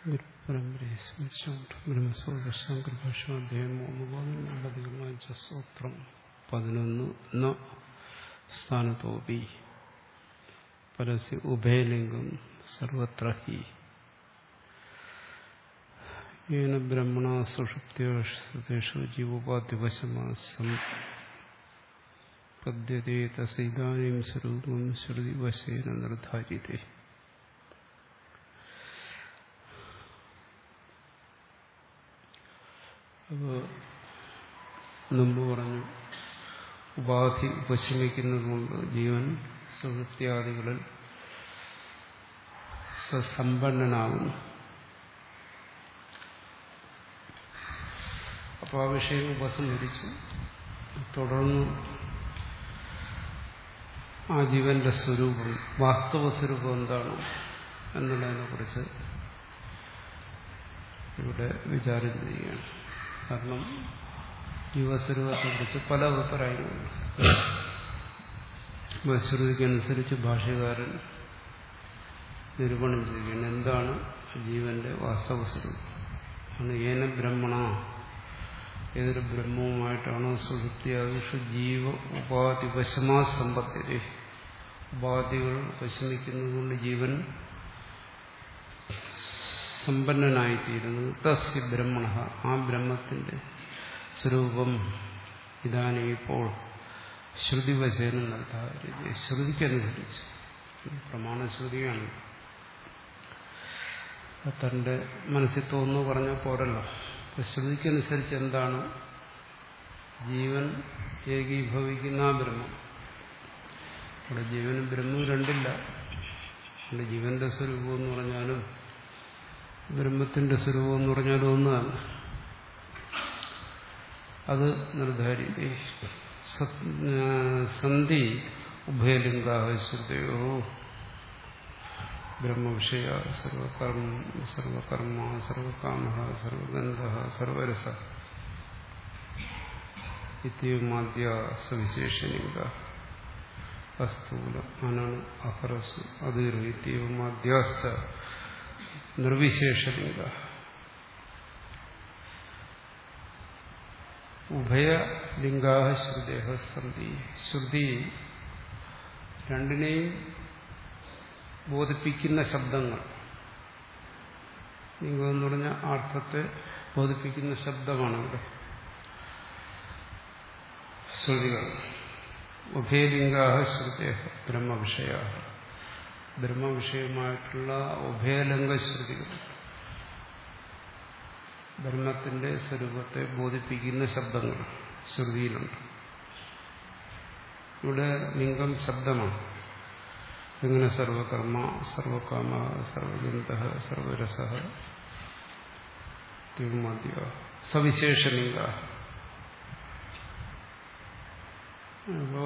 ഗുരുപരമ്പരയെ സ്മരിച്ചുകൊണ്ട് ബ്രഹ്മസ്വഭാഷാന്തരഭാഷാധ്യായം മൂന്ന് പതിനൊന്നധികമായ സൂത്രം പതിനൊന്ന് ന സ്ഥാനത്തോപി പരസ്യ ഉഭയലിംഗം സർവത്ര ഹി येन ब्रह्मणा सुषुप्त्येषु जीवोपाधिवशमा सम्पद्यते तस्दानीं स्वरूपं श्रुतिवशेन निर्धारिते അപ്പോൾ മുമ്പ് പറഞ്ഞു ഉപാധി ഉപശമിക്കുന്നതുകൊണ്ട് ജീവൻ സുഹൃത്യാദികളിൽ സമ്പന്നനാകുന്നു അപ്പോൾ ആ വിഷയം ഉപസംഹരിച്ചു തുടർന്ന് ആ ജീവന്റെ സ്വരൂപം വാസ്തവ സ്വരൂപം എന്താണ് എന്നുള്ളതിനെ കുറിച്ച് ഇവിടെ വിചാരം ചെയ്യുകയാണ് കാരണം ജീവസ്വരൂപത്തെക്കുറിച്ച് പല അഭിപ്രായങ്ങളുണ്ട് ശ്രുതിക്കനുസരിച്ച് ഭാഷകാരൻ നിരൂപണം ചെയ്യുകയാണ് എന്താണ് ജീവന്റെ വാസ്തവ സ്വരൂപം ആണ് ഏന ബ്രഹ്മണ ഏതൊരു ബ്രഹ്മവുമായിട്ടാണോ സുഹൃത്തിയാകു ജീവ ഉപാധി വശമാ സമ്പത്തിരെ ഉപാധികൾ വശമിക്കുന്നതുകൊണ്ട് ജീവൻ സമ്പന്നനായിത്തീരുന്നത് തസ്യ ബ്രഹ്മണ ആ ബ്രഹ്മത്തിന്റെ സ്വരൂപം ഇതാണ് ഇപ്പോൾ ശ്രുതിവശേനം നടത്താറുണ്ട് ശ്രുതിക്കനുസരിച്ച് പ്രമാണശ്രുതിയാണ് തന്റെ മനസ്സിൽ തോന്നുന്നു പറഞ്ഞാൽ പോരല്ലോ ശ്രുതിക്കനുസരിച്ച് എന്താണ് ജീവൻ ഏകീഭവിക്കുന്ന ആ ബ്രഹ്മം അവിടെ ജീവനും ബ്രഹ്മവും രണ്ടില്ല അവിടെ ജീവന്റെ സ്വരൂപം എന്ന് പറഞ്ഞാലും ബ്രഹ്മത്തിന്റെ സ്വരൂപം എന്ന് പറഞ്ഞാലും ഒന്നാണ് അത് നിർദ്ധാരി സന്ധി ഉഭയലിംഗാഹ ശ്രുതയോ ബ്രഹ്മവിഷയ സർവകർമ്മ സർവകർമ്മ സർവകാമ സർവഗന്ധ സർവരസ ഇത്യമാദ്യ സവിശേഷനിക അസ്തൂല അനണു അഹറസു അതിർ ഇത്യമാദ്യാശ്ച നിർവിശേഷലിംഗ ഉഭയലിംഗാ ശ്രുതേഹ സന്ധി ശ്രുതി രണ്ടിനെയും ബോധിപ്പിക്കുന്ന ശബ്ദങ്ങൾ ലിംഗം എന്ന് പറഞ്ഞ അർത്ഥത്തെ ബോധിപ്പിക്കുന്ന ശബ്ദമാണ് ഇവിടെ ശ്രുതികൾ ഉഭയലിംഗാഹ ശ്രുതേഹ ബ്രഹ്മവിഷയ ബ്രഹ്മവിഷയമായിട്ടുള്ള ഉഭയലിംഗ ശ്രുതികൾ ബ്രഹ്മത്തിന്റെ സ്വരൂപത്തെ ബോധിപ്പിക്കുന്ന ശബ്ദങ്ങൾ ശ്രുതിയിലുണ്ട് ഇവിടെ ലിംഗം ശബ്ദമാണ് എങ്ങനെ സർവകർമ്മ സർവകാമ സർവഗന്ധ സർവരസ തിരുമദ്യ സവിശേഷലിംഗ അപ്പോ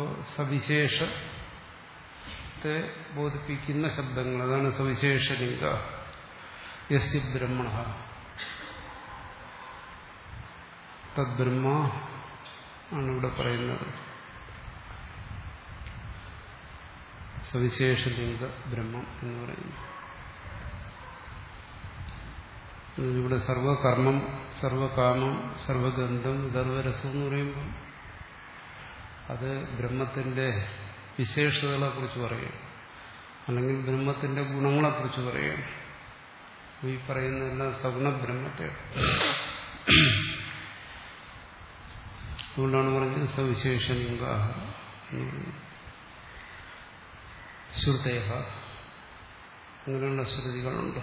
സവിശേഷത്തെ ബോധിപ്പിക്കുന്ന ശബ്ദങ്ങൾ അതാണ് സവിശേഷലിംഗ യസ് ബ്രഹ്മണ തദ്ബ്രഹ്മ ആണ് ഇവിടെ പറയുന്നത് സവിശേഷലിംഗ ബ്രഹ്മം എന്ന് പറയുന്നു ഇവിടെ സർവകർമ്മം സർവകാമം സർവഗന്ധം സർവരസം എന്ന് പറയുമ്പോൾ അത് ബ്രഹ്മത്തിന്റെ വിശേഷതകളെ കുറിച്ച് പറയുകയാണ് അല്ലെങ്കിൽ ബ്രഹ്മത്തിന്റെ ഗുണങ്ങളെക്കുറിച്ച് പറയുകയാണ് ഈ പറയുന്നതെല്ലാം സഗുണ ബ്രഹ്മത്തെ അതുകൊണ്ടാണ് പറഞ്ഞത് സവിശേഷലിംഗ എന്ന് പറയുന്നത് ശ്രുതേഹ അങ്ങനെയുള്ള ശ്രുതികളുണ്ട്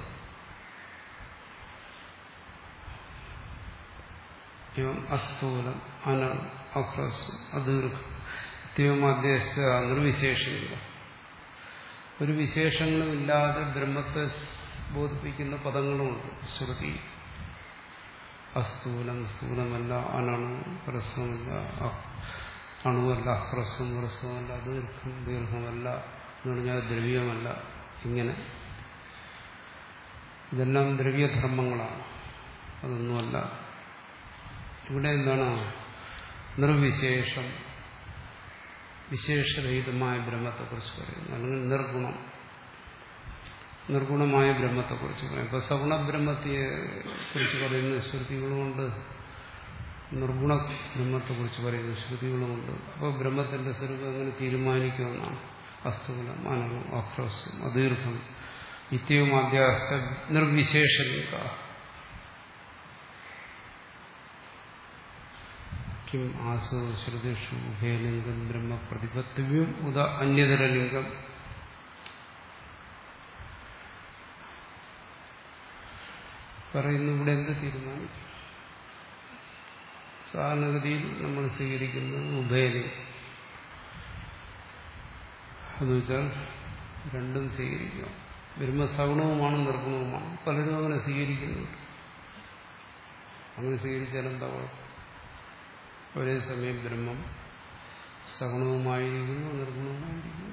അസ്തൂലം അന അഹ്രസ് അദീർഘം ദൈവമാദ്യസ്ഥ നിർവിശേഷമില്ല ഒരു വിശേഷങ്ങളും ഇല്ലാതെ ബ്രഹ്മത്തെ ബോധിപ്പിക്കുന്ന പദങ്ങളുമുണ്ട് ശ്രുതി അസ്തൂലം സ്ഥൂലമല്ല അനണു ഹ്രസ്വമല്ല അണുവല്ല ഹ്രസ്വം ഹ്രസ്വമല്ല ദീർഘം ദീർഘമല്ല എന്ന് പറഞ്ഞാൽ ദ്രവ്യമല്ല ഇങ്ങനെ ഇതെല്ലാം ദ്രവ്യധർമ്മങ്ങളാണ് അതൊന്നുമല്ല ഇവിടെ എന്താണ് നിർവിശേഷം വിശേഷരഹിതമായ ബ്രഹ്മത്തെക്കുറിച്ച് പറയുന്നു അല്ലെങ്കിൽ നിർഗുണം നിർഗുണമായ ബ്രഹ്മത്തെക്കുറിച്ച് പറയും ഇപ്പൊ സഗുണ ബ്രഹ്മത്തെ കുറിച്ച് പറയുന്ന ശ്രുതികളുമുണ്ട് നിർഗുണ ബ്രഹ്മത്തെക്കുറിച്ച് പറയുന്ന ശ്രുതികളുമുണ്ട് അപ്പോൾ ബ്രഹ്മത്തിന്റെ സ്വരൂപം എങ്ങനെ തീരുമാനിക്കുമെന്നാണ് അസ്തുകുലം അനവും അഹ്രസ്വം അദീർഘം നിത്യവും അധ്യാസ നിർവിശേഷലിംഗ കിം ആസു ശ്രുതിഷു ഉഭയലിംഗം ബ്രഹ്മ പ്രതിപത്തിവ്യം ഉദ അന്യതരലിംഗം പറയുന്നു ഇവിടെ എന്ത് തീരുമാനിക്കും സാധാരണഗതിയിൽ നമ്മൾ സ്വീകരിക്കുന്നത് ഉഭയലിംഗം എന്ന് വെച്ചാൽ രണ്ടും സ്വീകരിക്കുക ബ്രഹ്മസഗുണവുമാണ് നിർഗുണവുമാണ് പലരും അങ്ങനെ സ്വീകരിക്കുന്നുണ്ട് അങ്ങനെ സ്വീകരിച്ചാൽ എന്താ കുഴപ്പം ഒരേ സമയം ബ്രഹ്മം സഗുണവുമായിരിക്കുന്നു നിർഗുണവുമായിരിക്കുന്നു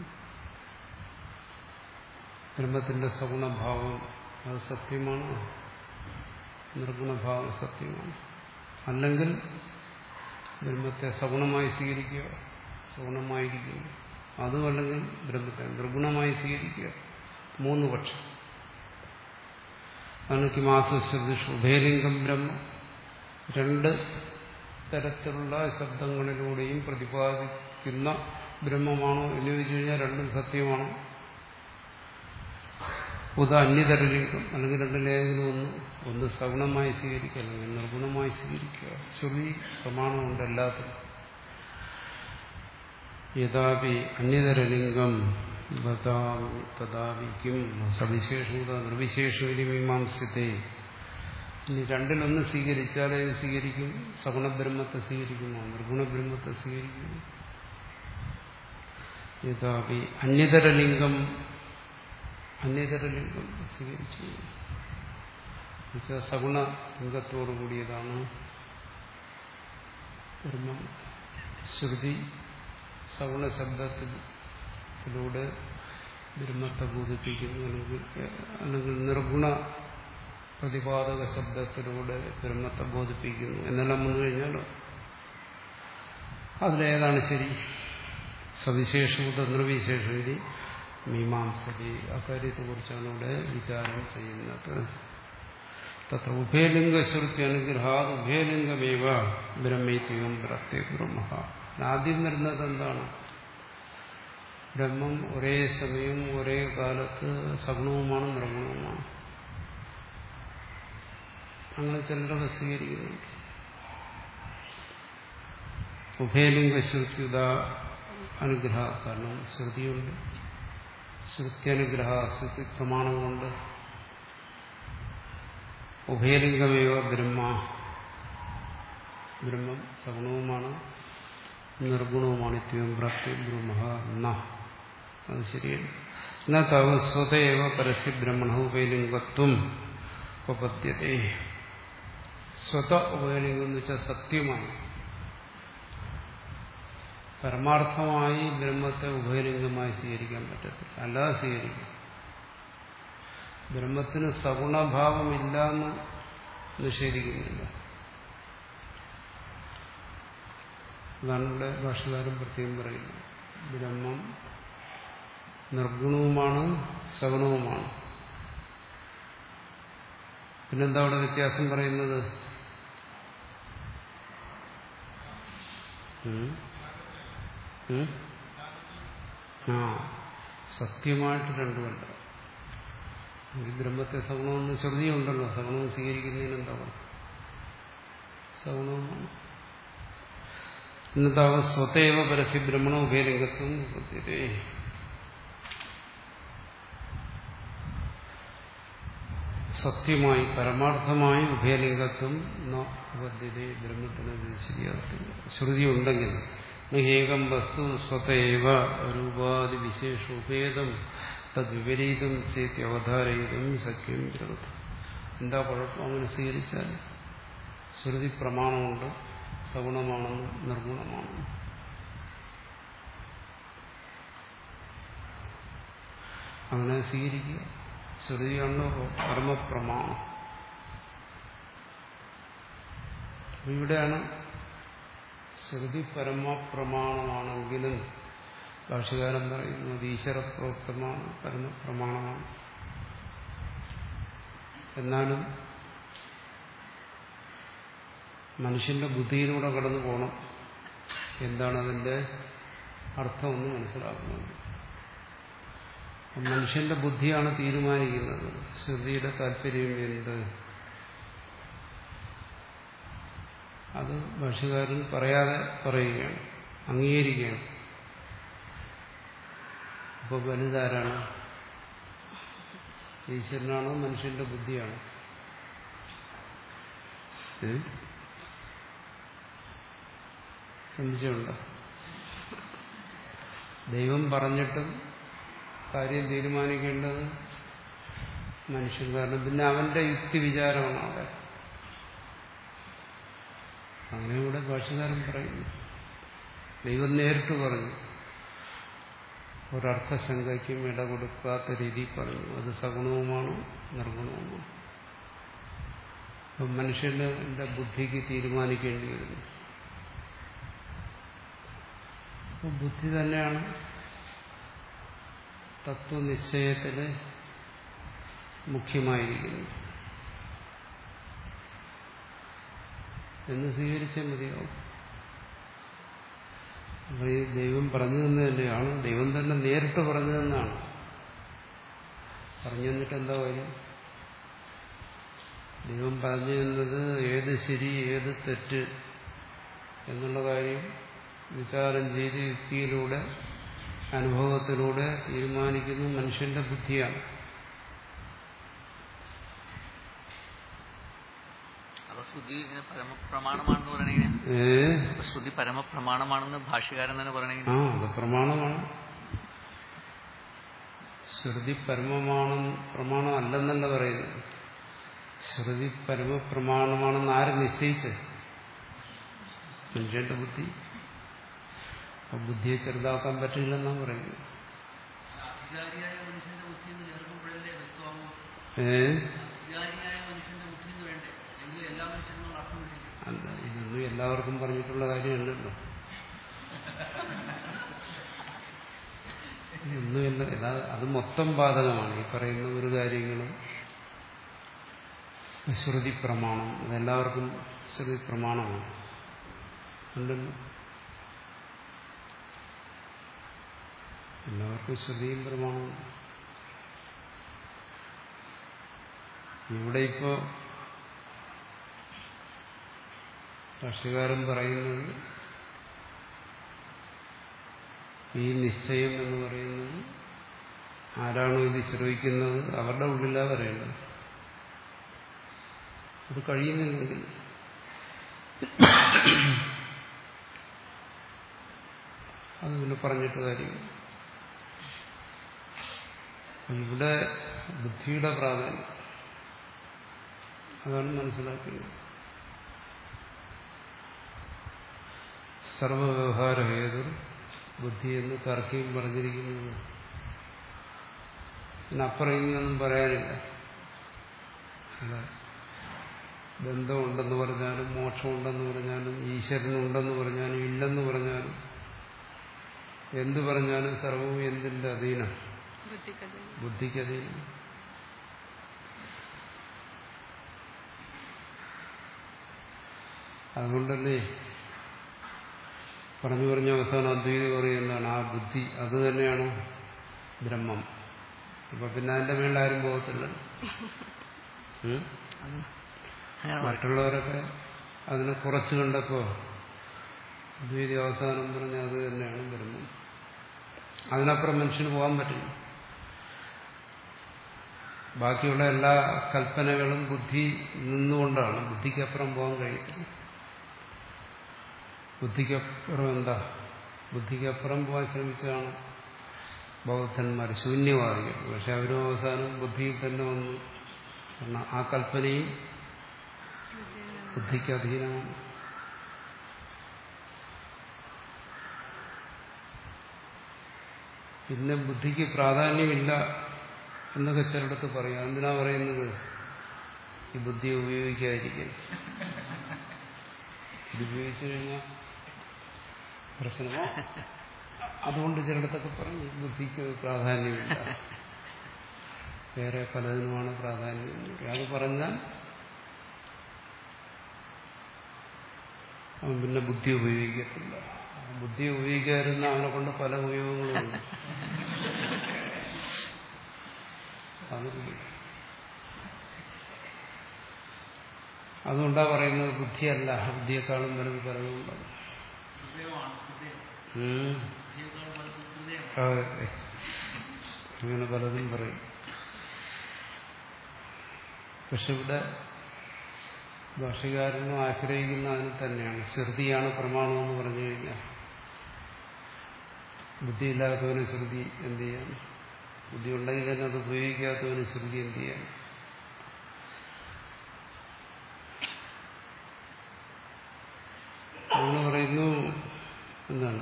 ബ്രഹ്മത്തിന്റെ സഗുണഭാവം അത് സത്യമാണ് നിർഗുണഭാവം സത്യമാണ് അല്ലെങ്കിൽ ബ്രഹ്മത്തെ സഗുണമായി സ്വീകരിക്കുക സഗുണമായിരിക്കുന്നു അതുമല്ലെങ്കിൽ ബ്രഹ്മത്തെ നിർഗുണമായി സ്വീകരിക്കുക മൂന്ന് പക്ഷം അതാണ് കിമാസുശ്രുതിഷു ഉഭയലിംഗം ബ്രഹ്മ രണ്ട് തരത്തിലുള്ള ശബ്ദങ്ങളിലൂടെയും പ്രതിപാദിക്കുന്ന ബ്രഹ്മമാണോ എന്ന് ചോദിച്ചു കഴിഞ്ഞാൽ രണ്ടും സത്യമാണോ ഉദ അന്യതരലിംഗം അല്ലെങ്കിൽ രണ്ടിലേതെങ്കിലും ഒന്ന് ഒന്ന് സഗുണമായി സ്വീകരിക്കുക അല്ലെങ്കിൽ നിർഗുണമായി സ്വീകരിക്കുക ശ്രുതി പ്രമാണമുണ്ട് എല്ലാത്തിനും യഥാപി അന്യതരലിംഗം തഥാപി കിം സവിശേഷത നിർവിശേഷ മീമാംസ്യത്തെ ഇനി രണ്ടിലൊന്ന് സ്വീകരിച്ചാൽ ഏത് സ്വീകരിക്കും സഗുണബ്രഹ്മത്തെ സ്വീകരിക്കുമോ നിർഗുണബ്രഹ്മത്തെ സ്വീകരിക്കുമോ യഥാപി അന്യതരലിംഗം അന്യതരലിംഗം സ്വീകരിച്ചു എന്നുവെച്ചാൽ സഗുണ ലിംഗത്തോടു കൂടിയതാണ് ബ്രഹ്മം ശ്രുതി സഗുണ ശബ്ദത്തിലൂടെ ബ്രഹ്മത്തെ ബോധിപ്പിക്കുന്നു അല്ലെങ്കിൽ അല്ലെങ്കിൽ നിർഗുണ പ്രതിപാദക ശബ്ദത്തിലൂടെ ബ്രഹ്മത്തെ ബോധിപ്പിക്കുന്നു എന്നെല്ലാം വന്നു കഴിഞ്ഞാലോ അതിലേതാണ് ശരി സവിശേഷത നിർവിശേഷവിധി മീമാംസതി അക്കാര്യത്തെക്കുറിച്ചാണ് ഇവിടെ വിചാരം ചെയ്യുന്നത് തത്ര ഉഭയലിംഗശ്രുതി അനുഗ്രഹാത് ഉഭയലിംഗമേവ ബ്രഹ്മൈത്യം പ്രത്യേക ആദ്യം വരുന്നത് എന്താണ് ബ്രഹ്മം ഒരേ സമയം ഒരേ കാലത്ത് സഗുണവുമാണ് നിർഗുണവുമാണ് അങ്ങനെ ചിലരൊക്കെ സ്വീകരിക്കുന്നുണ്ട് ഉഭയലിംഗ ശ്രുതിയുത അനുഗ്രഹ കാരണം ശ്രുതിയുണ്ട് ശ്രുത്യനുഗ്രഹ ശ്രുതി പ്രമാണം കൊണ്ട് ഉഭയലിംഗമേവ ബ്രഹ്മ ബ്രഹ്മം സഗുണവുമാണ് നിർഗുണവുമാണ് ഇത്യം പ്രാപ്തി ബ്രഹ്മ ന അത് ശരിയല്ല എന്നാൽ തവ സ്വതേവ പരസ്യ ബ്രഹ്മണ ഉഭയലിംഗത്വം ഉപപദ്യത്തെ സ്വത ഉഭയലിംഗം എന്ന് വെച്ചാൽ സത്യമാണ് പരമാർത്ഥമായി ബ്രഹ്മത്തെ ഉഭയലിംഗമായി സ്വീകരിക്കാൻ പറ്റത്തില്ല അല്ലാതെ സ്വീകരിക്കാം ബ്രഹ്മത്തിന് സഗുണഭാവമില്ല എന്ന് നിഷേധിക്കുന്നില്ല അതാണ് ഇവിടെ ഭാഷകാരൻ പ്രത്യേകം പറയുന്നത് ബ്രഹ്മം നിർഗുണവുമാണ് സഗുണവുമാണ് പിന്നെന്താ അവിടെ വ്യത്യാസം പറയുന്നത് ആ സത്യമായിട്ട് രണ്ടുമല്ല ഈ ബ്രഹ്മത്തെ സഗുണമെന്ന് ശ്രുതിയുണ്ടല്ലോ സഗുണം സ്വീകരിക്കുന്നതിന് എന്താ സഗുണവുമാണ് ഇന്നത്തെ അവ സ്വതേവ പരസ്യ ബ്രഹ്മണ ഉഭയലിംഗത്വം ഉപദ്ധ്യതേ സത്യമായി പരമാർത്ഥമായി ഉഭയലിംഗത്വം ഉപദ്ധ്യത ബ്രഹ്മത്തിന് ശരിയാകത്തില്ല ശ്രുതി ഉണ്ടെങ്കിൽ ഏകം വസ്തു സ്വതേവ രൂപാതി വിശേഷോപേതം തദ്വിപരീതം ചേത്തി അവതാരയിതും സഖ്യം ബ്രഹ്മ എന്താ കുഴപ്പം അങ്ങനെ സ്വീകരിച്ചാൽ ശ്രുതി പ്രമാണമുണ്ട് സഗുണമാണെന്നും നിർഗുണമാണെന്നും അങ്ങനെ സ്വീകരിക്കുക ശ്രുതിയാണല്ലോ പരമപ്രമാണം ഇവിടെയാണ് ശ്രുതി പരമപ്രമാണമാണെങ്കിലും ഭാഷകാരൻ പറയുന്നത് ഈശ്വരപ്രോക്തമാണ് പരമപ്രമാണമാണ് എന്നാലും മനുഷ്യന്റെ ബുദ്ധിയിലൂടെ കടന്നു പോകണം എന്താണ് അതിന്റെ അർത്ഥമെന്ന് മനസ്സിലാക്കുന്നത് മനുഷ്യന്റെ ബുദ്ധിയാണ് തീരുമാനിക്കുന്നത് ശ്രുതിയുടെ താല്പര്യം എന്ത് അത് ഭാഷകാരൻ പറയാതെ പറയുകയാണ് അംഗീകരിക്കുകയാണ് അപ്പോൾ വലുതാരാണ് ഈശ്വരനാണോ മനുഷ്യന്റെ ബുദ്ധിയാണോ സംശയമുണ്ടോ ദൈവം പറഞ്ഞിട്ടും കാര്യം തീരുമാനിക്കേണ്ടത് മനുഷ്യൻ കാരണം പിന്നെ അവന്റെ യുക്തി വിചാരമാണ് അവിടെ അങ്ങനെ ഇവിടെ ഭാഷകാരൻ പറയുന്നു ദൈവം നേരിട്ട് പറഞ്ഞു ഒരർത്ഥശങ്കയ്ക്കും ഇട കൊടുക്കാത്ത രീതിയിൽ പറഞ്ഞു അത് സഗുണവുമാണ് നിർഗുണവുമാണ് അപ്പം മനുഷ്യന്റെ ബുദ്ധിക്ക് തീരുമാനിക്കേണ്ടി വരുന്നു അപ്പം ബുദ്ധി തന്നെയാണ് തത്വനിശ്ചയത്തിൽ മുഖ്യമായിരിക്കുന്നത് എന്ന് സ്വീകരിച്ചേ മതിയാവും അപ്പോൾ ഈ ദൈവം പറഞ്ഞു തന്നെ തന്നെയാണ് ദൈവം തന്നെ നേരിട്ട് പറഞ്ഞു തന്നാണ് പറഞ്ഞു തന്നിട്ട് എന്താ കാര്യം ദൈവം പറഞ്ഞു തന്നത് ഏത് ശരി ഏത് തെറ്റ് എന്നുള്ള കാര്യം വിചാരം ചെയ്ത് യുക്തിയിലൂടെ അനുഭവത്തിലൂടെ തീരുമാനിക്കുന്ന മനുഷ്യന്റെ ബുദ്ധിയാണ് അപ്പൊ ശ്രുതി ഇങ്ങനെ പരമപ്രമാണമാണെന്ന് പറയണെങ്കിൽ ഏ ശ്രുതി പരമപ്രമാണമാണെന്ന് ഭാഷ്യകാരൻ തന്നെ പറയണെങ്കിൽ ആ അത് പ്രമാണമാണ് ശ്രുതി പരമമാണം പ്രമാണം അല്ലെന്നല്ല പറയുന്നത് ശ്രുതി പരമപ്രമാണമാണെന്ന് ആര് നിശ്ചയിച്ച് മനുഷ്യന്റെ ബുദ്ധി അപ്പൊ ബുദ്ധിയെ ചെറുതാക്കാൻ പറ്റില്ലെന്നാണ് പറയുന്നത് അധികാരിയായ മനുഷ്യന്റെ ബുദ്ധി എന്ന് ചേർക്കുമ്പോഴല്ലേ വ്യക്തമാകും ഏ അധികാരിയായ മനുഷ്യന്റെ ബുദ്ധി എന്ന് വേണ്ടേ അല്ലെങ്കിൽ എല്ലാ മനുഷ്യനും അർത്ഥം കിട്ടില്ല അല്ല ഇതൊന്നും എല്ലാവർക്കും പറഞ്ഞിട്ടുള്ള കാര്യമല്ലല്ലോ ഇതൊന്നുമല്ല എല്ലാ അത് മൊത്തം ബാധകമാണ് ഈ പറയുന്ന ഒരു കാര്യങ്ങളും ശ്രുതി പ്രമാണം അതെല്ലാവർക്കും ശ്രുതി പ്രമാണമാണ് ഉണ്ടല്ലോ എല്ലാവർക്കും ശ്രുതിയും പ്രമാണവും ഇവിടെ ഇപ്പോ ഭാഷ്യകാരൻ പറയുന്നത് ഈ നിശ്ചയം എന്ന് പറയുന്നത് ആരാണോ ഇത് ശ്രവിക്കുന്നത് അവരുടെ ഉള്ളിലാ പറയേണ്ടത് അത് കഴിയുന്നില്ലെങ്കിൽ അത് പിന്നെ പറഞ്ഞിട്ട് കാര്യമില്ല ഇവിടെ ബുദ്ധിയുടെ പ്രാധാന്യം അതാണ് മനസ്സിലാക്കുന്നത് സർവവ്യവഹാര ഹേതു ബുദ്ധി എന്ന് തർക്കിയും പറഞ്ഞിരിക്കുന്നത് ഇതിനപ്പുറം ഇനിയൊന്നും പറയാനില്ല അല്ല ബന്ധമുണ്ടെന്ന് പറഞ്ഞാലും മോക്ഷമുണ്ടെന്ന് പറഞ്ഞാലും ഈശ്വരനുണ്ടെന്ന് പറഞ്ഞാലും ഇല്ലെന്ന് പറഞ്ഞാലും എന്തു പറഞ്ഞാലും സർവവും എന്തിന്റെ അധീനം ബുദ്ധിക്ക് അധീനം അതുകൊണ്ടല്ലേ പറഞ്ഞു പറഞ്ഞ അവസാനം അദ്വൈതി പറയുന്നതാണ് ആ ബുദ്ധി അത് തന്നെയാണ് ബ്രഹ്മം അപ്പൊ പിന്നെ അതിന്റെ മേളിൽ ആരും പോകത്തില്ല ഉം? മറ്റുള്ളവരൊക്കെ അതിനെ കുറച്ച് കണ്ടപ്പോ അദ്വൈതി അവസാനം പറഞ്ഞ അത് തന്നെയാണ് ബ്രഹ്മം അതിനപ്പുറം മനുഷ്യന് പോകാൻ പറ്റില്ല ബാക്കിയുള്ള എല്ലാ കൽപ്പനകളും ബുദ്ധി നിന്നുകൊണ്ടാണ് ബുദ്ധിക്കപ്പുറം പോകാൻ കഴിയത്തില്ല ബുദ്ധിക്കപ്പുറം എന്താ ബുദ്ധിക്കപ്പുറം പോകാൻ ശ്രമിച്ചതാണ് ബൗദ്ധന്മാർ ശൂന്യവാദികൾ പക്ഷെ അവരും അവസാനം ബുദ്ധിയിൽ തന്നെ വന്നു കാരണം ആ കൽപ്പനയും ബുദ്ധിക്ക് അധീനമാണ് പിന്നെ ബുദ്ധിക്ക് പ്രാധാന്യമില്ല എന്നൊക്കെ ചിലടത്ത് പറയാം എന്തിനാ പറയുന്നത് ഈ ബുദ്ധി ഉപയോഗിക്കാതിരിക്കാൻ ഇത് ഉപയോഗിച്ചു കഴിഞ്ഞാൽ പ്രശ്നമോ അതുകൊണ്ട് ചിലടത്തൊക്കെ പറയും ബുദ്ധിക്ക് പ്രാധാന്യമില്ല വേറെ പലതിനുമാണ് പ്രാധാന്യം എന്ന് പറയും. അത് പറഞ്ഞാൽ അവൻ പിന്നെ ബുദ്ധി ഉപയോഗിക്കത്തില്ല ബുദ്ധി ഉപയോഗിക്കാതിരുന്ന അവനെ കൊണ്ട് പല ഉപയോഗങ്ങളുമുണ്ട് അത് അതുകൊണ്ടാ പറയുന്നത് ബുദ്ധിയല്ല ബുദ്ധിയെക്കാളും വലുത് പലതുമുണ്ടാകും ഹൃദയമാണ് ഹൃദയം ഉം. ഹൃദയത്തോളം വലുത് ഹൃദയമാണ് അതെ. അങ്ങനെ പലതും പറയും പക്ഷെ ഇവിടെ ഭാഷകാരനും ആശ്രയിക്കുന്ന അതിന് തന്നെയാണ് ശ്രുതിയാണ് പ്രമാണം എന്ന് പറഞ്ഞു കഴിഞ്ഞാൽ ബുദ്ധിയില്ലാത്തവന് ശ്രുതി എന്ത് ചെയ്യാൻ ബുദ്ധി ഉണ്ടെങ്കിൽ തന്നെ അത് ഉപയോഗിക്കാത്തവന് ശ്രുതി എന്ത് ചെയ്യാൻ അങ്ങനെ പറയുന്നു എന്താണ്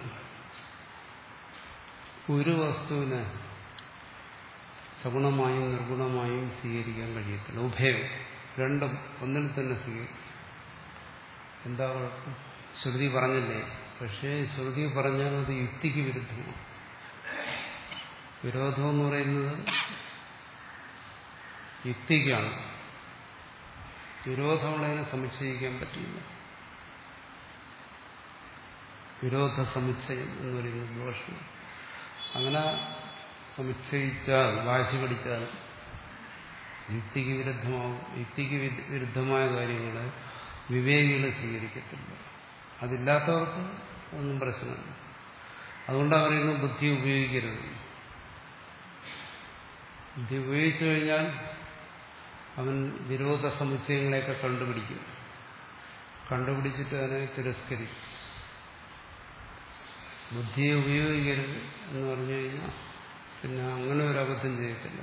ഒരു വസ്തുവിനെ സഗുണമായും നിർഗുണമായും സ്വീകരിക്കാൻ കഴിയത്തില്ല ഉഭയം രണ്ടും ഒന്നിൽ തന്നെ സ്വീകരിക്കും എന്താ കുഴപ്പം ശ്രുതി പറഞ്ഞില്ലേ പക്ഷേ ശ്രുതി പറഞ്ഞാൽ അത് യുക്തിക്ക് വിരുദ്ധമാണ് വിരോധം എന്ന് പറയുന്നത് യുക്തിക്കാണ് വിരോധമുള്ളതിനെ സമുച്ചയിക്കാൻ പറ്റില്ല വിരോധ സമുച്ചയം എന്ന് പറയുന്നത് ദോഷം അങ്ങനെ സമുച്ചയിച്ചാൽ വാശി പിടിച്ചാൽ യുക്തിക്ക് വിരുദ്ധമാവും യുക്തിക്ക് വി- വിരുദ്ധമായ കാര്യങ്ങളെ വിവേകികൾ സ്വീകരിക്കത്തില്ല അതില്ലാത്തവർക്ക് ഒന്നും പ്രശ്നമില്ല അതുകൊണ്ടാണ് പറയുന്നത് ബുദ്ധി ഉപയോഗിക്കരുത് ബുദ്ധി ഉപയോഗിച്ചു കഴിഞ്ഞാൽ അവൻ വിരോധ സമുച്ചയങ്ങളെയൊക്കെ കണ്ടുപിടിക്കും കണ്ടുപിടിച്ചിട്ട് അതിനെ തിരസ്കരിക്കും ബുദ്ധിയെ ഉപയോഗിക്കരുത് എന്ന് പറഞ്ഞു കഴിഞ്ഞാൽ പിന്നെ അങ്ങനെ ഒരു അബദ്ധം ചെയ്യത്തില്ല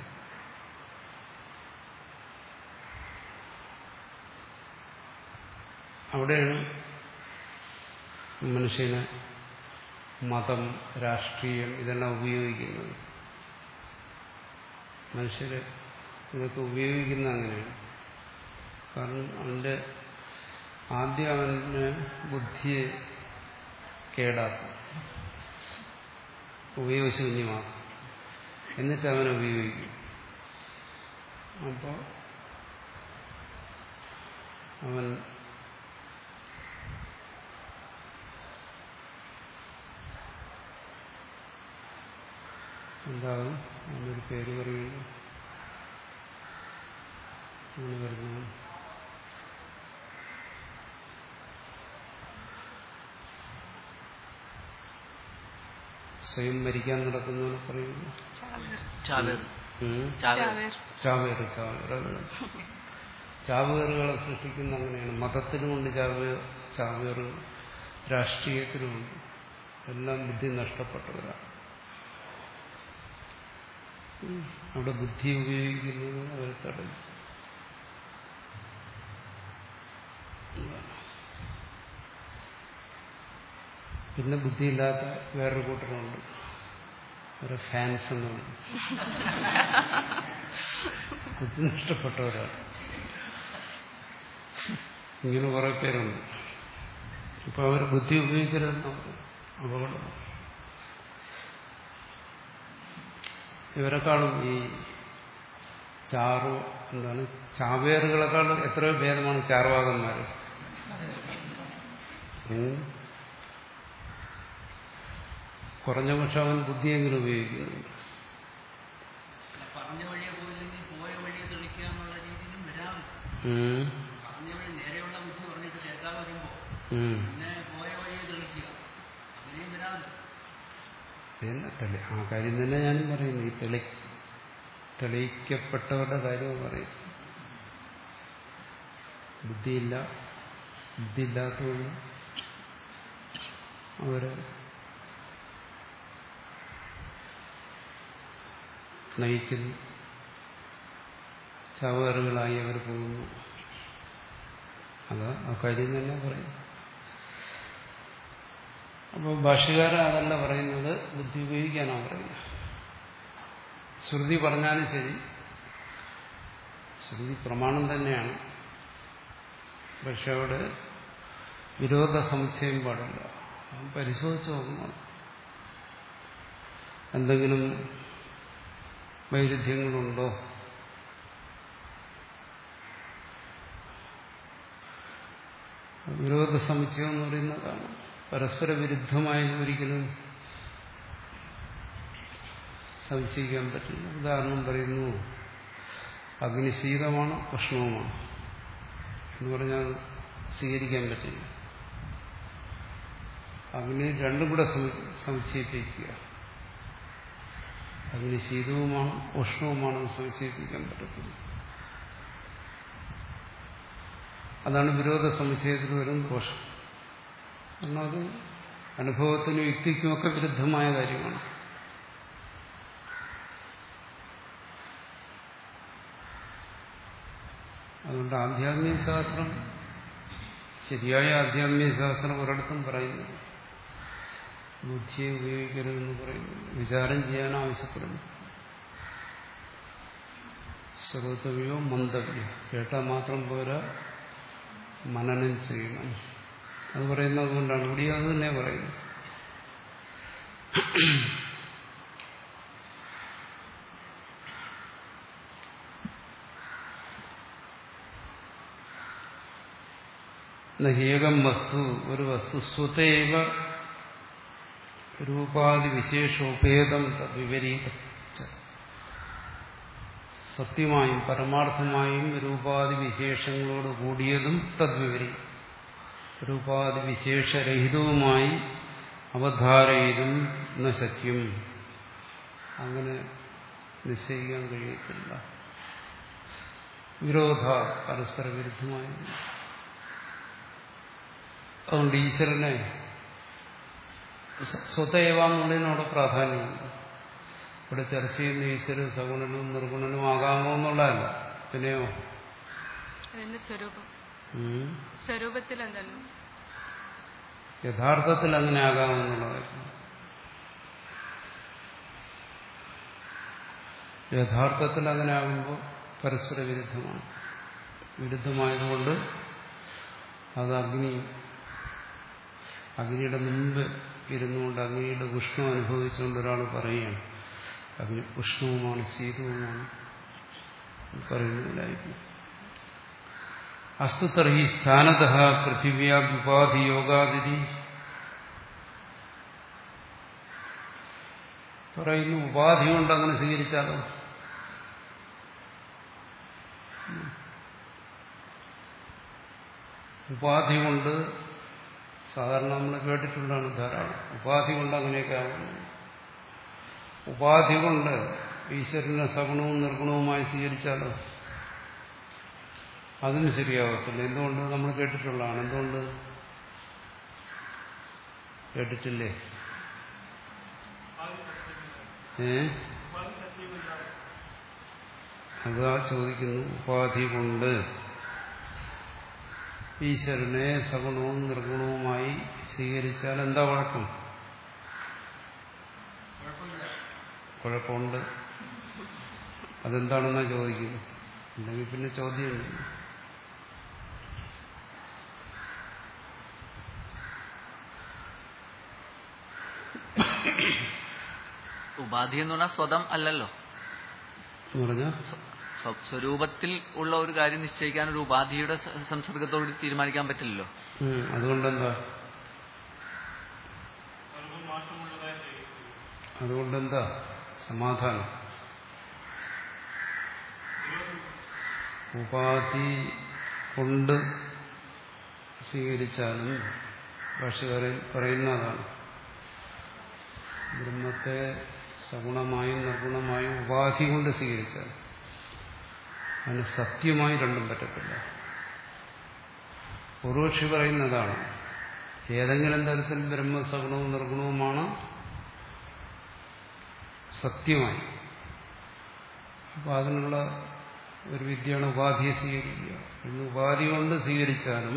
അവിടെയാണ് മനുഷ്യന് മതം രാഷ്ട്രീയം ഇതെല്ലാം ഉപയോഗിക്കുന്നത് മനുഷ്യര് ഇതൊക്കെ ഉപയോഗിക്കുന്ന അങ്ങനെയാണ് കാരണം അവന്റെ ആദ്യം അവന് ബുദ്ധിയെ കേടാക്കും ഉപയോഗശൂന്യമാക്കും എന്നിട്ട് അവനെ ഉപയോഗിക്കും അപ്പോൾ അവൻ എന്താകും അവനൊരു പേര് പറയുന്നു അങ്ങനെ വരുന്നു സ്വയം മരിക്കാൻ നടക്കുന്നവനെ പറയുന്നു ചാവേർ ഉം. ചാവേർ ചാവേറ് ചാവേറ് അത് ചാവേറുകളെ സൃഷ്ടിക്കുന്ന അങ്ങനെയാണ് മതത്തിനുമുണ്ട് ചാവേ ചാവേറ് രാഷ്ട്രീയത്തിനുമുണ്ട് എല്ലാം ബുദ്ധി നഷ്ടപ്പെട്ടവരാണ് ഉം. അവിടെ ബുദ്ധി ഉപയോഗിക്കുന്നത് അവർ തടയും പിന്നെ ബുദ്ധിയില്ലാത്ത വേറൊരു കൂട്ടരുണ്ട് ഒരു ഫാൻസ് എന്ന് പറയും ബുദ്ധി നഷ്ടപ്പെട്ടവരാണ് ഇങ്ങനെ കുറെ പേരുണ്ട് ഇപ്പൊ അവർ ബുദ്ധി ഉപയോഗിക്കരുതെന്ന് അപകടം ഇവരെക്കാളും ഈ ചാറു എന്താണ് ചാവേറുകളെക്കാളും എത്രയോ ഭേദമാണ് ചാർവാകന്മാർ ഉം. കുറഞ്ഞ പക്ഷം അവൻ ബുദ്ധിയെങ്കിലും ഉപയോഗിക്കുന്നുണ്ട് പറഞ്ഞ വഴിയെ പോയില്ലെങ്കിൽ പോയ വഴിയെ തെളിക്കുക എന്നുള്ള രീതിയിലും വരാറുണ്ട് ഉം. പറഞ്ഞ വഴി നേരെയുള്ള ബുദ്ധി പറഞ്ഞിട്ട് കേൾക്കാതെ വരുമ്പോ ഉം. പിന്നെ പോയ വഴിയെ തെളിക്കുക അങ്ങനെയും വരാറുണ്ട് പിന്നെ തെളി ആ കാര്യം തന്നെ ഞാനും പറയുന്നു ഈ തെളി തെളിയിക്കപ്പെട്ടവരുടെ കാര്യം പറയും ബുദ്ധിയില്ല ബുദ്ധിയില്ലാത്തതുകൊണ്ട് അവര് നയിക്കുന്നു ചവറുകളായി അവർ പോകുന്നു അത് ആ കാര്യം തന്നെ പറയും അപ്പോൾ ഭാഷകാരൻ അതല്ല പറയുന്നത് ബുദ്ധി ഉപയോഗിക്കാനാണ് പറയുന്നത് ശ്രുതി പറഞ്ഞാലും ശരി ശ്രുതി പ്രമാണം തന്നെയാണ് പക്ഷെ അവിടെ വിരോധ സമുച്ചയം പാടില്ല അവൻ പരിശോധിച്ച് നോക്കണം എന്തെങ്കിലും വൈരുദ്ധ്യങ്ങളുണ്ടോ വിരോധ സമുച്ചയം എന്ന് പറയുന്നതാണ് പരസ്പര വിരുദ്ധമായത് ഒരിക്കലും സംശയിക്കാൻ പറ്റില്ല ഉദാഹരണം പറയുന്നു അഗ്നി ശീതമാണ് ഉഷ്ണവുമാണ് എന്ന് പറഞ്ഞാൽ സ്വീകരിക്കാൻ പറ്റില്ല അഗ്നി രണ്ടും കൂടെ സംശയിപ്പിക്കുക അഗ്നി ശീതവുമാണ് ഉഷ്ണവുമാണെന്ന് സംശയിപ്പിക്കാൻ പറ്റത്തില്ല അതാണ് വിരോധ സമുച്ചയത്തിൽ വരുന്ന ദോഷം കാരണം അത് അനുഭവത്തിനും യുക്തിക്കുമൊക്കെ വിരുദ്ധമായ കാര്യമാണ് അതുകൊണ്ട് ആധ്യാത്മിക ശാസ്ത്രം ശരിയായ ആധ്യാത്മിക ശാസ്ത്രം ഒരിടത്തും പറയുന്നു ബുദ്ധിയെ ഉപയോഗിക്കരുതെന്ന് പറയുന്നു വിചാരം ചെയ്യാൻ ആവശ്യപ്പെടുന്നു ശ്രോതവ്യോ മന്ദവ്യോ കേട്ടാൽ മാത്രം പോരാ മനനം ചെയ്യണം അത് പറയുന്നത് കൊണ്ടാണ് ഇവിടെ അത് തന്നെ പറയുന്നത് ഏകം വസ്തു ഒരു വസ്തു സ്വതേവ രൂപാതി വിശേഷോപേതം വിപരീതം സത്യമായും പരമാർത്ഥമായും രൂപാതി വിശേഷങ്ങളോട് കൂടിയതും തദ്വിപരീതം രൂപാതി വിശേഷരഹിതവുമായി അവധാരയിലും ന സത്യം അങ്ങനെ നിശ്ചയിക്കാൻ കഴിയത്തില്ല വിരോധ പരസ്പര വിരുദ്ധമായി അതുകൊണ്ട് ഈശ്വരനെ സ്വതേവാന്നുള്ളതിനോട് പ്രാധാന്യമുണ്ട് ഇവിടെ ചർച്ച ചെയ്യുന്ന ഈശ്വരൻ സഗുണനും നിർഗുണനും ആകാമോ എന്നുള്ളതല്ല പിന്നെയോ അതിന്റെ സ്വരൂപം ഉം. സ്വരൂപത്തിൽ എന്താണ് യഥാർത്ഥത്തിൽ അങ്ങനെ ആകാമെന്നുള്ളതായിരുന്നു യഥാർത്ഥത്തിൽ അങ്ങനെ ആകുമ്പോൾ പരസ്പര വിരുദ്ധമാണ് വിരുദ്ധമായതുകൊണ്ട് അത് അഗ്നി അഗ്നിയുടെ മുമ്പ് ഇരുന്നുകൊണ്ട് അഗ്നിയുടെ ഉഷ്ണം അനുഭവിച്ചുകൊണ്ട് ഒരാൾ പറയുകയാണ് അഗ്നി ഉഷ്ണവുമാണ് ശീതവുമാണ് പറയുന്നതിലായിരുന്നു അസ്തു തർഹി സ്ഥാനത പൃഥിവ്യാദ്യുപാധി യോഗാതിരി പറയുന്നു ഉപാധി കൊണ്ട് അങ്ങനെ സ്വീകരിച്ചാലോ ഉപാധി കൊണ്ട് സാധാരണ നമ്മൾ കേട്ടിട്ടുള്ളതാണ് ധാരാളം ഉപാധി കൊണ്ട് അങ്ങനെയൊക്കെ ആകുന്നു ഉപാധി കൊണ്ട് ഈശ്വരനെ സഗുണവും നിർഗുണവുമായി സ്വീകരിച്ചാലോ അതിന് ശരിയാവത്തില്ല എന്തുകൊണ്ട് നമ്മൾ കേട്ടിട്ടുള്ളതാണ് എന്തുകൊണ്ട് കേട്ടിട്ടില്ലേ ഏ അതാ ചോദിക്കുന്നു ഉപാധി കൊണ്ട് ഈശ്വരനെ സഗുണവും നിർഗുണവുമായി സ്വീകരിച്ചാൽ എന്താ കുഴപ്പം കുഴപ്പമുണ്ട് അതെന്താണെന്നാ ചോദിക്കുന്നു അല്ലെങ്കിൽ പിന്നെ ചോദ്യമില്ല ഉപാധി എന്ന് പറഞ്ഞാൽ സ്വതം അല്ലല്ലോ എന്ന് പറഞ്ഞാൽ സ്വ- സ്വരൂപത്തിൽ ഉള്ള ഒരു കാര്യം നിശ്ചയിക്കാൻ ഒരു ഉപാധിയുടെ സ- സംസർഗത്തോട് തീരുമാനിക്കാൻ പറ്റില്ലല്ലോ അതുകൊണ്ടെന്താ അതുകൊണ്ടെന്താ സമാധാനം ഉപാധി കൊണ്ട് സ്വീകരിച്ചാലും ഭാഷകാരൻ പറയുന്നതാണ് ബ്രഹ്മത്തെ സഗുണമായും നിർഗുണമായും ഉപാധി കൊണ്ട് സ്വീകരിച്ചാൽ അതിന് സത്യമായി രണ്ടും പറ്റത്തില്ല പൂർവക്ഷി പറയുന്നതാണ് ഏതെങ്കിലും തരത്തിൽ ബ്രഹ്മ സഗുണവും നിർഗുണവുമാണ് സത്യമായി അപ്പൊ അതിനുള്ള ഒരു വിദ്യയാണ് ഉപാധിയെ സ്വീകരിക്കുക ഇന്ന് ഉപാധി കൊണ്ട് സ്വീകരിച്ചാലും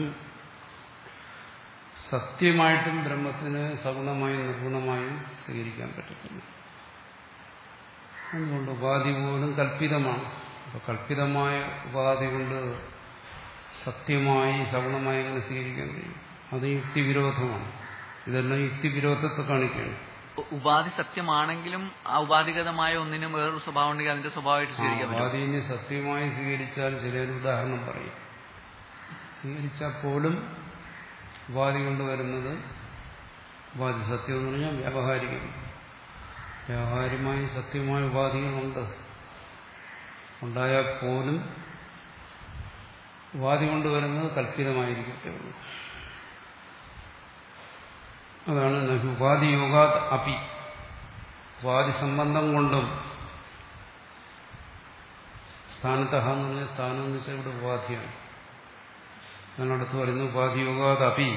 സത്യമായിട്ടും ബ്രഹ്മത്തിന് സഗുണമായും നിർഗുണമായും സ്വീകരിക്കാൻ പറ്റത്തില്ല അതുകൊണ്ട് ഉപാധി പോലും കല്പിതമാണ് അപ്പൊ കല്പിതമായ ഉപാധി കൊണ്ട് സത്യമായി സഗുണമായി എങ്ങനെ സ്വീകരിക്കാൻ കഴിയും അത് യുക്തിവിരോധമാണ് ഇതെല്ലാം യുക്തിവിരോധത്തെ കാണിക്കുകയാണ് ഉ- ഉപാധി സത്യമാണെങ്കിലും ആ ഉപാധിഗതമായ ഒന്നിനും വേറൊരു സ്വഭാവം ഉണ്ടെങ്കിൽ അതിന്റെ സ്വഭാവമായിട്ട് സ്വീകരിക്കാൻ പറ്റും ഉപാധിനെ സത്യമായി സ്വീകരിച്ചാൽ ചിലർ ഉദാഹരണം പറയും സ്വീകരിച്ചാൽ പോലും ഉപാധി കൊണ്ട് വരുന്നത് ഉപാധി സത്യം എന്ന് പറഞ്ഞാൽ വ്യാവഹാരികം വ്യാവഹാരികമായി സത്യമായ ഉപാധികളുണ്ട് ഉണ്ടായാൽ പോലും ഉപാധി കൊണ്ട് വരുന്നത് കല്പിതമായിരിക്കത്തേ ഉള്ളൂ അതാണ് നഹി ഉപാധി യോഗാത് അപി ഉപാധി സംബന്ധം കൊണ്ടും സ്ഥാനത്തഹ എന്ന് പറഞ്ഞാൽ സ്ഥാനം എന്ന് വെച്ചാൽ ഇവിടെ ഉപാധിയാണ് അതിനടുത്ത് പറയുന്നു ഉപാധി യോഗാത് അപി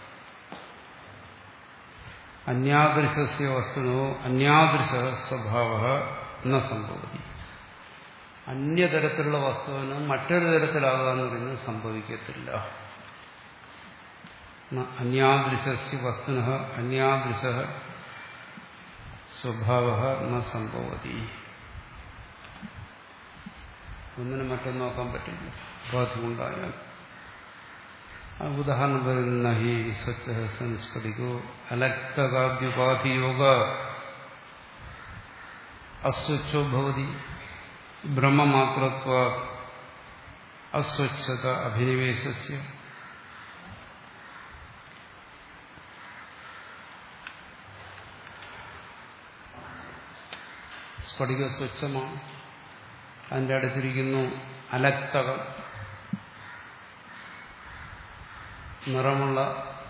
അന്യാദൃശസ്യ വസ്തുനോ അന്യാദൃശ സ്വഭാവ എന്ന സംഭവതി അന്യതരത്തിലുള്ള വസ്തുവിന് മറ്റൊരു തരത്തിലാകുക എന്ന് പറയുന്നത് സംഭവിക്കത്തില്ല അന്യാദൃശസ്യ വസ്തുന അന്യാദൃശ സ്വഭാവ ന സംഭവതി ഒന്നിനും മറ്റൊന്നും നോക്കാൻ പറ്റില്ല ഉപാധിയുണ്ടായാൽ ആ ഉദാഹരണം പറയുന്ന ഹി സ്വച്ഛ സംസ്കൃതിക്കോ അലക്തകാദ്യുപാധിയോഗ അസ്വച്ഛോ ഭവതി ബ്രഹ്മമാത്രത്വ അസ്വച്ഛത അഭിനിവേശസ്യ സ്ഫടിക സ്വച്ഛമാണ് അതിൻ്റെ അടുത്തിരിക്കുന്നു അലക്തകം നിറമുള്ള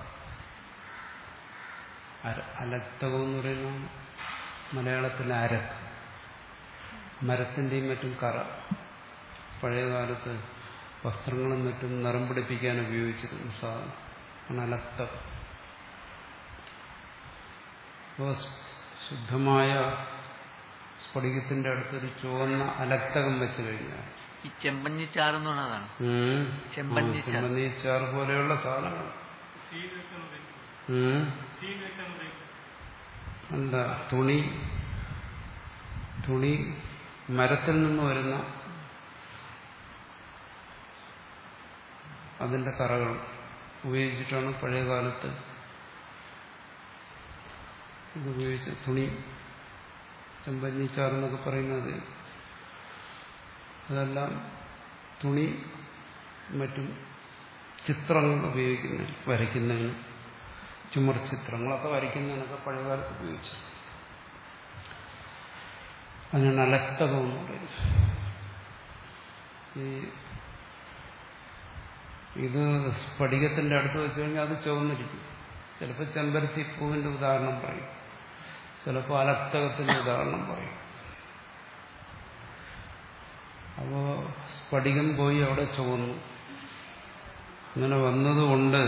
അലക്തകം എന്ന് പറയുന്ന മലയാളത്തിലെ അരക്ക് മരത്തിൻ്റെയും മറ്റും കറ പഴയകാലത്ത് വസ്ത്രങ്ങളും മറ്റും നിറം പിടിപ്പിക്കാൻ ഉപയോഗിച്ചിരുന്ന സാധനം ആണ് അലക്തകം അപ്പോൾ ശുദ്ധമായ സ്ഫടികത്തിന്റെ അടുത്തൊരു ചുവന്ന അലക്തകം വെച്ച് കഴിഞ്ഞാൽ ഈ ചെമ്പഞ്ഞിച്ചാറ് എന്ന് പറഞ്ഞതാണ് ചെമ്പഞ്ഞിച്ചാർ. ചെമ്പന്നീച്ചാർ പോലെയുള്ള സാധനങ്ങൾ ഉം. എന്താ തുണി തുണി മരത്തിൽ നിന്ന് വരുന്ന അതിന്റെ കറകൾ ഉപയോഗിച്ചിട്ടാണ് പഴയ കാലത്ത് ഇത് ഉപയോഗിച്ച് തുണി ചെമ്പഞ്ഞിച്ചാർ എന്നൊക്കെ പറയുന്നത് അതെല്ലാം തുണി മറ്റും ചിത്രങ്ങൾ ഉപയോഗിക്കുന്നതിന് വരയ്ക്കുന്നതിന് ചുമർ ചിത്രങ്ങളൊക്കെ വരയ്ക്കുന്നതിനൊക്കെ പഴയകാലത്ത് ഉപയോഗിച്ചു അതിനാണ് അലക്തകം എന്ന് പറയുന്നത് ഈ ഇത് സ്ഫടികത്തിന്റെ അടുത്ത് വെച്ച് കഴിഞ്ഞാൽ അത് ചുവന്നിരിക്കും ചിലപ്പോൾ ചെമ്പരത്തി പൂവിന്റെ ഉദാഹരണം പറയും ചിലപ്പോൾ അലക്തകത്തിന്റെ ഉദാഹരണം പറയും അപ്പോ സ്ഫടികം പോയി അവിടെ ചുവന്നു അങ്ങനെ വന്നതുകൊണ്ട്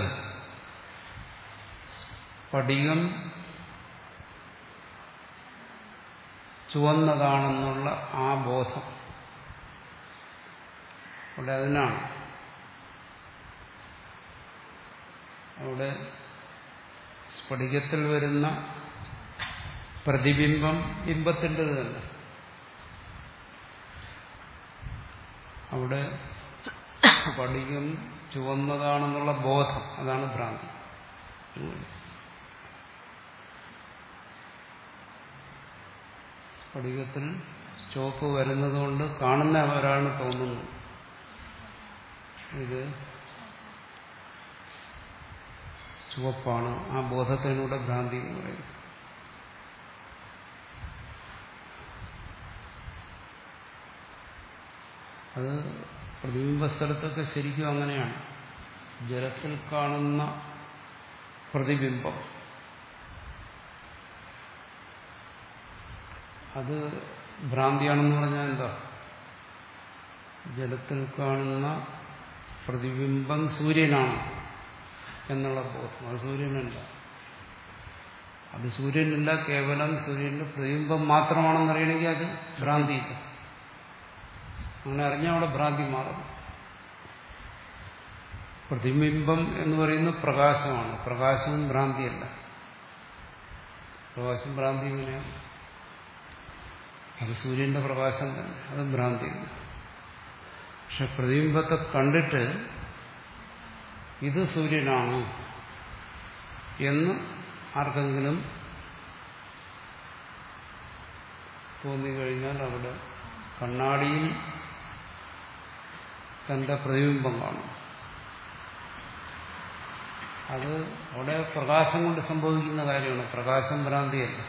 സ്ഫടികം ചുവന്നതാണെന്നുള്ള ആ ബോധം അവിടെ അതിനാണ് അവിടെ സ്ഫടികത്തിൽ വരുന്ന പ്രതിബിംബം ബിംബത്തിൻ്റെത് തന്നെ അവിടെ സ്ഫടികം ചുവന്നതാണെന്നുള്ള ബോധം അതാണ് ഭ്രാന്തി സ്ഫടികത്തിൽ ചോപ്പ് വരുന്നതുകൊണ്ട് കാണുന്ന ഒരാളിന് തോന്നുന്നു ഇത് ചുവപ്പാണ് ആ ബോധത്തിനൂടെ ഭ്രാന്തി എന്ന് പറയുന്നത് അത് പ്രതിബിംബ സ്ഥലത്തൊക്കെ ശരിക്കും അങ്ങനെയാണ് ജലത്തിൽ കാണുന്ന പ്രതിബിംബം അത് ഭ്രാന്തിയാണെന്ന് പറഞ്ഞാൽ എന്താ ജലത്തിൽ കാണുന്ന പ്രതിബിംബം സൂര്യനാണ് എന്നുള്ള ബോധം അത് സൂര്യനല്ല അത് സൂര്യനല്ല കേവലം സൂര്യന്റെ പ്രതിബിംബം മാത്രമാണെന്നറിയണമെങ്കിൽ അത് ഭ്രാന്തിയില്ല അങ്ങനെ അറിഞ്ഞാൽ അവിടെ ഭ്രാന്തി മാറും പ്രതിബിംബം എന്ന് പറയുന്നത് പ്രകാശമാണ് പ്രകാശവും ഭ്രാന്തിയല്ല പ്രകാശം ഭ്രാന്തി ഇങ്ങനെയാണ് അത് സൂര്യന്റെ പ്രകാശം തന്നെ അത് ഭ്രാന്തിയാണ് പക്ഷെ പ്രതിബിംബത്തെ കണ്ടിട്ട് ഇത് സൂര്യനാണ് എന്ന് ആർക്കെങ്കിലും തോന്നിക്കഴിഞ്ഞാൽ അവിടെ കണ്ണാടിയിൽ തന്റെ പ്രതിബിംബം കാണും അത് അവിടെ പ്രകാശം കൊണ്ട് സംഭവിക്കുന്ന കാര്യമാണ് പ്രകാശം ഭ്രാന്തിയല്ല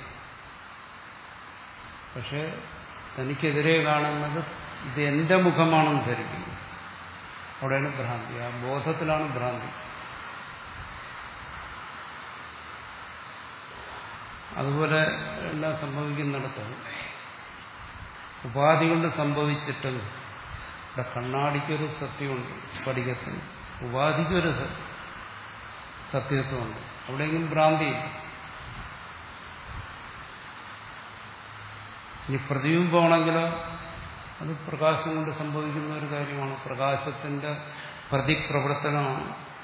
പക്ഷെ തനിക്കെതിരെ കാണുന്നത് ഇത് എന്റെ മുഖമാണെന്ന് ധരിക്കുന്നു അവിടെയാണ് ഭ്രാന്തി ആ ബോധത്തിലാണ് ഭ്രാന്തി അതുപോലെ എല്ലാം സംഭവിക്കുന്നിടത്ത് ഉപാധി കൊണ്ട് സംഭവിച്ചിട്ടും ഇവിടെ കണ്ണാടിക്കൊരു സത്യമുണ്ട് സ്ഫടികത്തിന് ഉപാധിക്കൊരു സ- സത്യത്വമുണ്ട് അവിടെയെങ്കിലും ഭ്രാന്തിയില്ല ഇനി പ്രതിബിംബമാണെങ്കിലോ അത് പ്രകാശം കൊണ്ട് സംഭവിക്കുന്ന ഒരു കാര്യമാണ് പ്രകാശത്തിന്റെ പ്രതിപ്രവർത്തനമാണ്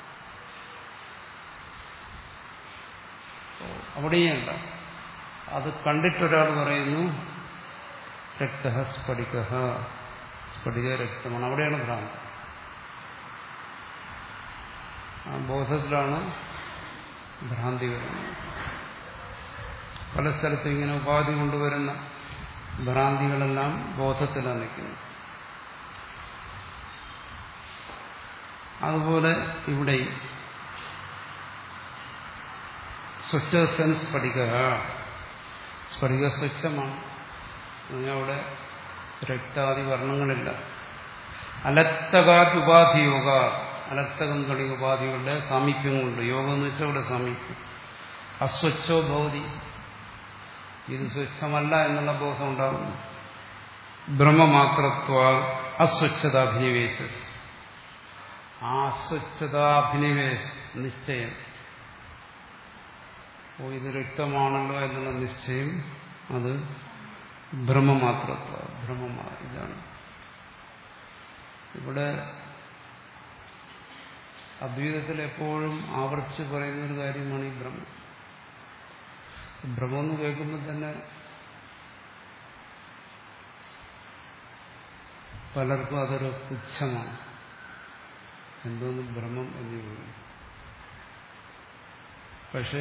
അവിടെയല്ല അത് കണ്ടിട്ടൊരാൾ പറയുന്നു രക്ത സ്ഫടിക സ്ഫടിക രക്തമാണ് അവിടെയാണ് ഭ്രാന്തി ആ ബോധത്തിലാണ് ഭ്രാന്തി വരുന്നത് പല സ്ഥലത്തും ഇങ്ങനെ ഉപാധി കൊണ്ടുവരുന്ന ഭ്രാന്തികളെല്ലാം ബോധത്തിലാണ് നിൽക്കുന്നത് അതുപോലെ ഇവിടെയും സ്വച്ഛസൻ സ്ഫടിക സ്ഫടിക സ്വച്ഛമാണ് എന്നുവെച്ചാൽ അവിടെ രക്താദി വർണ്ണങ്ങളില്ല അലക്തകാദ് ഉപാധി യോഗ അലക്തകം തുടങ്ങിയ ഉപാധികളുടെ സാമീപ്യം കൊണ്ട് യോഗം എന്ന് വെച്ചാൽ അവിടെ സാമീപ്യം അസ്വച്ഛോ ഭൗതി ഇത് സ്വച്ഛമല്ല എന്നുള്ള ബോധം ഉണ്ടാകുന്നു ബ്രഹ്മമാത്രത്വ അസ്വച്ഛതാഭിനിവേശ ആ അസ്വച്ഛതാഭിനിവേശ നിശ്ചയം ഓ ഇത് രക്തമാണല്ലോ എന്നുള്ള നിശ്ചയം അത് ബ്രഹ്മമാത്രത്വ ബ്രഹ്മമാ ഇതാണ് ഇവിടെ അദ്വൈതത്തിൽ എപ്പോഴും ആവർത്തിച്ച് പറയുന്ന ഒരു കാര്യമാണ് ഈ ബ്രഹ്മം ബ്രഹ്മം എന്ന് കേൾക്കുമ്പോൾ തന്നെ പലർക്കും അതൊരു പുച്ഛമാണ് എന്തോന്ന് ബ്രഹ്മം എന്ന് പറയും പക്ഷെ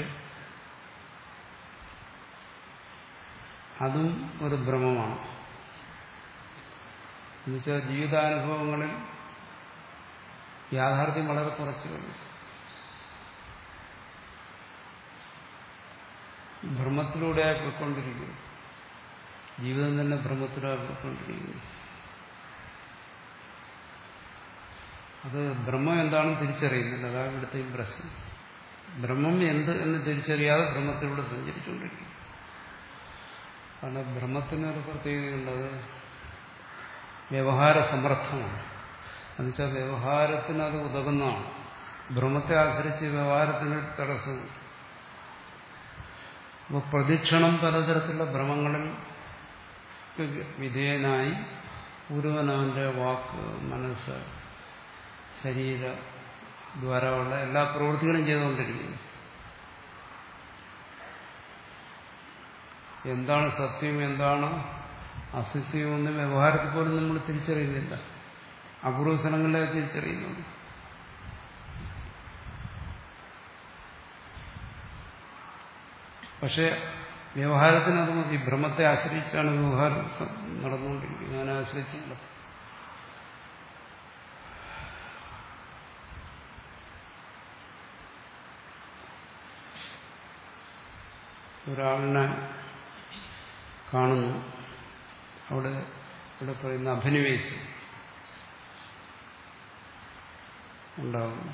അതും ഒരു ഭ്രമമാണ് എന്നുവെച്ചാൽ ജീവിതാനുഭവങ്ങളിൽ യാഥാർത്ഥ്യം വളരെ കുറച്ച് കഴിഞ്ഞു ഭ്രമത്തിലൂടെ പോയിക്കൊണ്ടിരിക്കുന്നു ജീവിതം തന്നെ ഭ്രമത്തിലൂടെ പോയിക്കൊണ്ടിരിക്കുന്നു അത് ബ്രഹ്മം എന്താണെന്ന് തിരിച്ചറിയുന്നില്ല അതാണ് ഇവിടുത്തെയും പ്രശ്നം ബ്രഹ്മം എന്ത് എന്ന് തിരിച്ചറിയാതെ ഭ്രമത്തിലൂടെ സഞ്ചരിച്ചുകൊണ്ടിരിക്കും കാരണം ബ്രഹ്മത്തിനൊരു പ്രത്യേകതയുള്ളത് വ്യവഹാര സമർത്ഥമാണ് എന്നുവെച്ചാൽ വ്യവഹാരത്തിന് അത് ഉതകുന്നതാണ് ഭ്രമത്തെ ആശ്രയിച്ച് വ്യവഹാരത്തിന് തടസ്സം അപ്പോൾ പ്രതിക്ഷണം പലതരത്തിലുള്ള ഭ്രമങ്ങളിൽ വിധേയനായി ഒരുവനവന്റെ വാക്ക് മനസ്സ് ശരീര ദ്വാരമുള്ള എല്ലാ പ്രവൃത്തികളും ചെയ്തുകൊണ്ടിരിക്കുന്നു എന്താണ് സത്യം എന്താണ് അസത്യം എന്ന് വ്യവഹാരത്തിൽ പോലും നമ്മൾ തിരിച്ചറിയുന്നില്ല അപൂർവ സ്ഥലങ്ങളിലെ തിരിച്ചറിയുന്നുണ്ട് പക്ഷെ വ്യവഹാരത്തിന് അത് മതി ഭ്രമത്തെ ആശ്രയിച്ചാണ് വ്യവഹാരം നടന്നുകൊണ്ടിരിക്കുന്നത് അതിനെ ആശ്രയിച്ച് നടത്തും ഒരാളിനെ കാണുന്നു അവിടെ ഇവിടെ പറയുന്ന അഭിനിവേശം ഉണ്ടാകുന്നു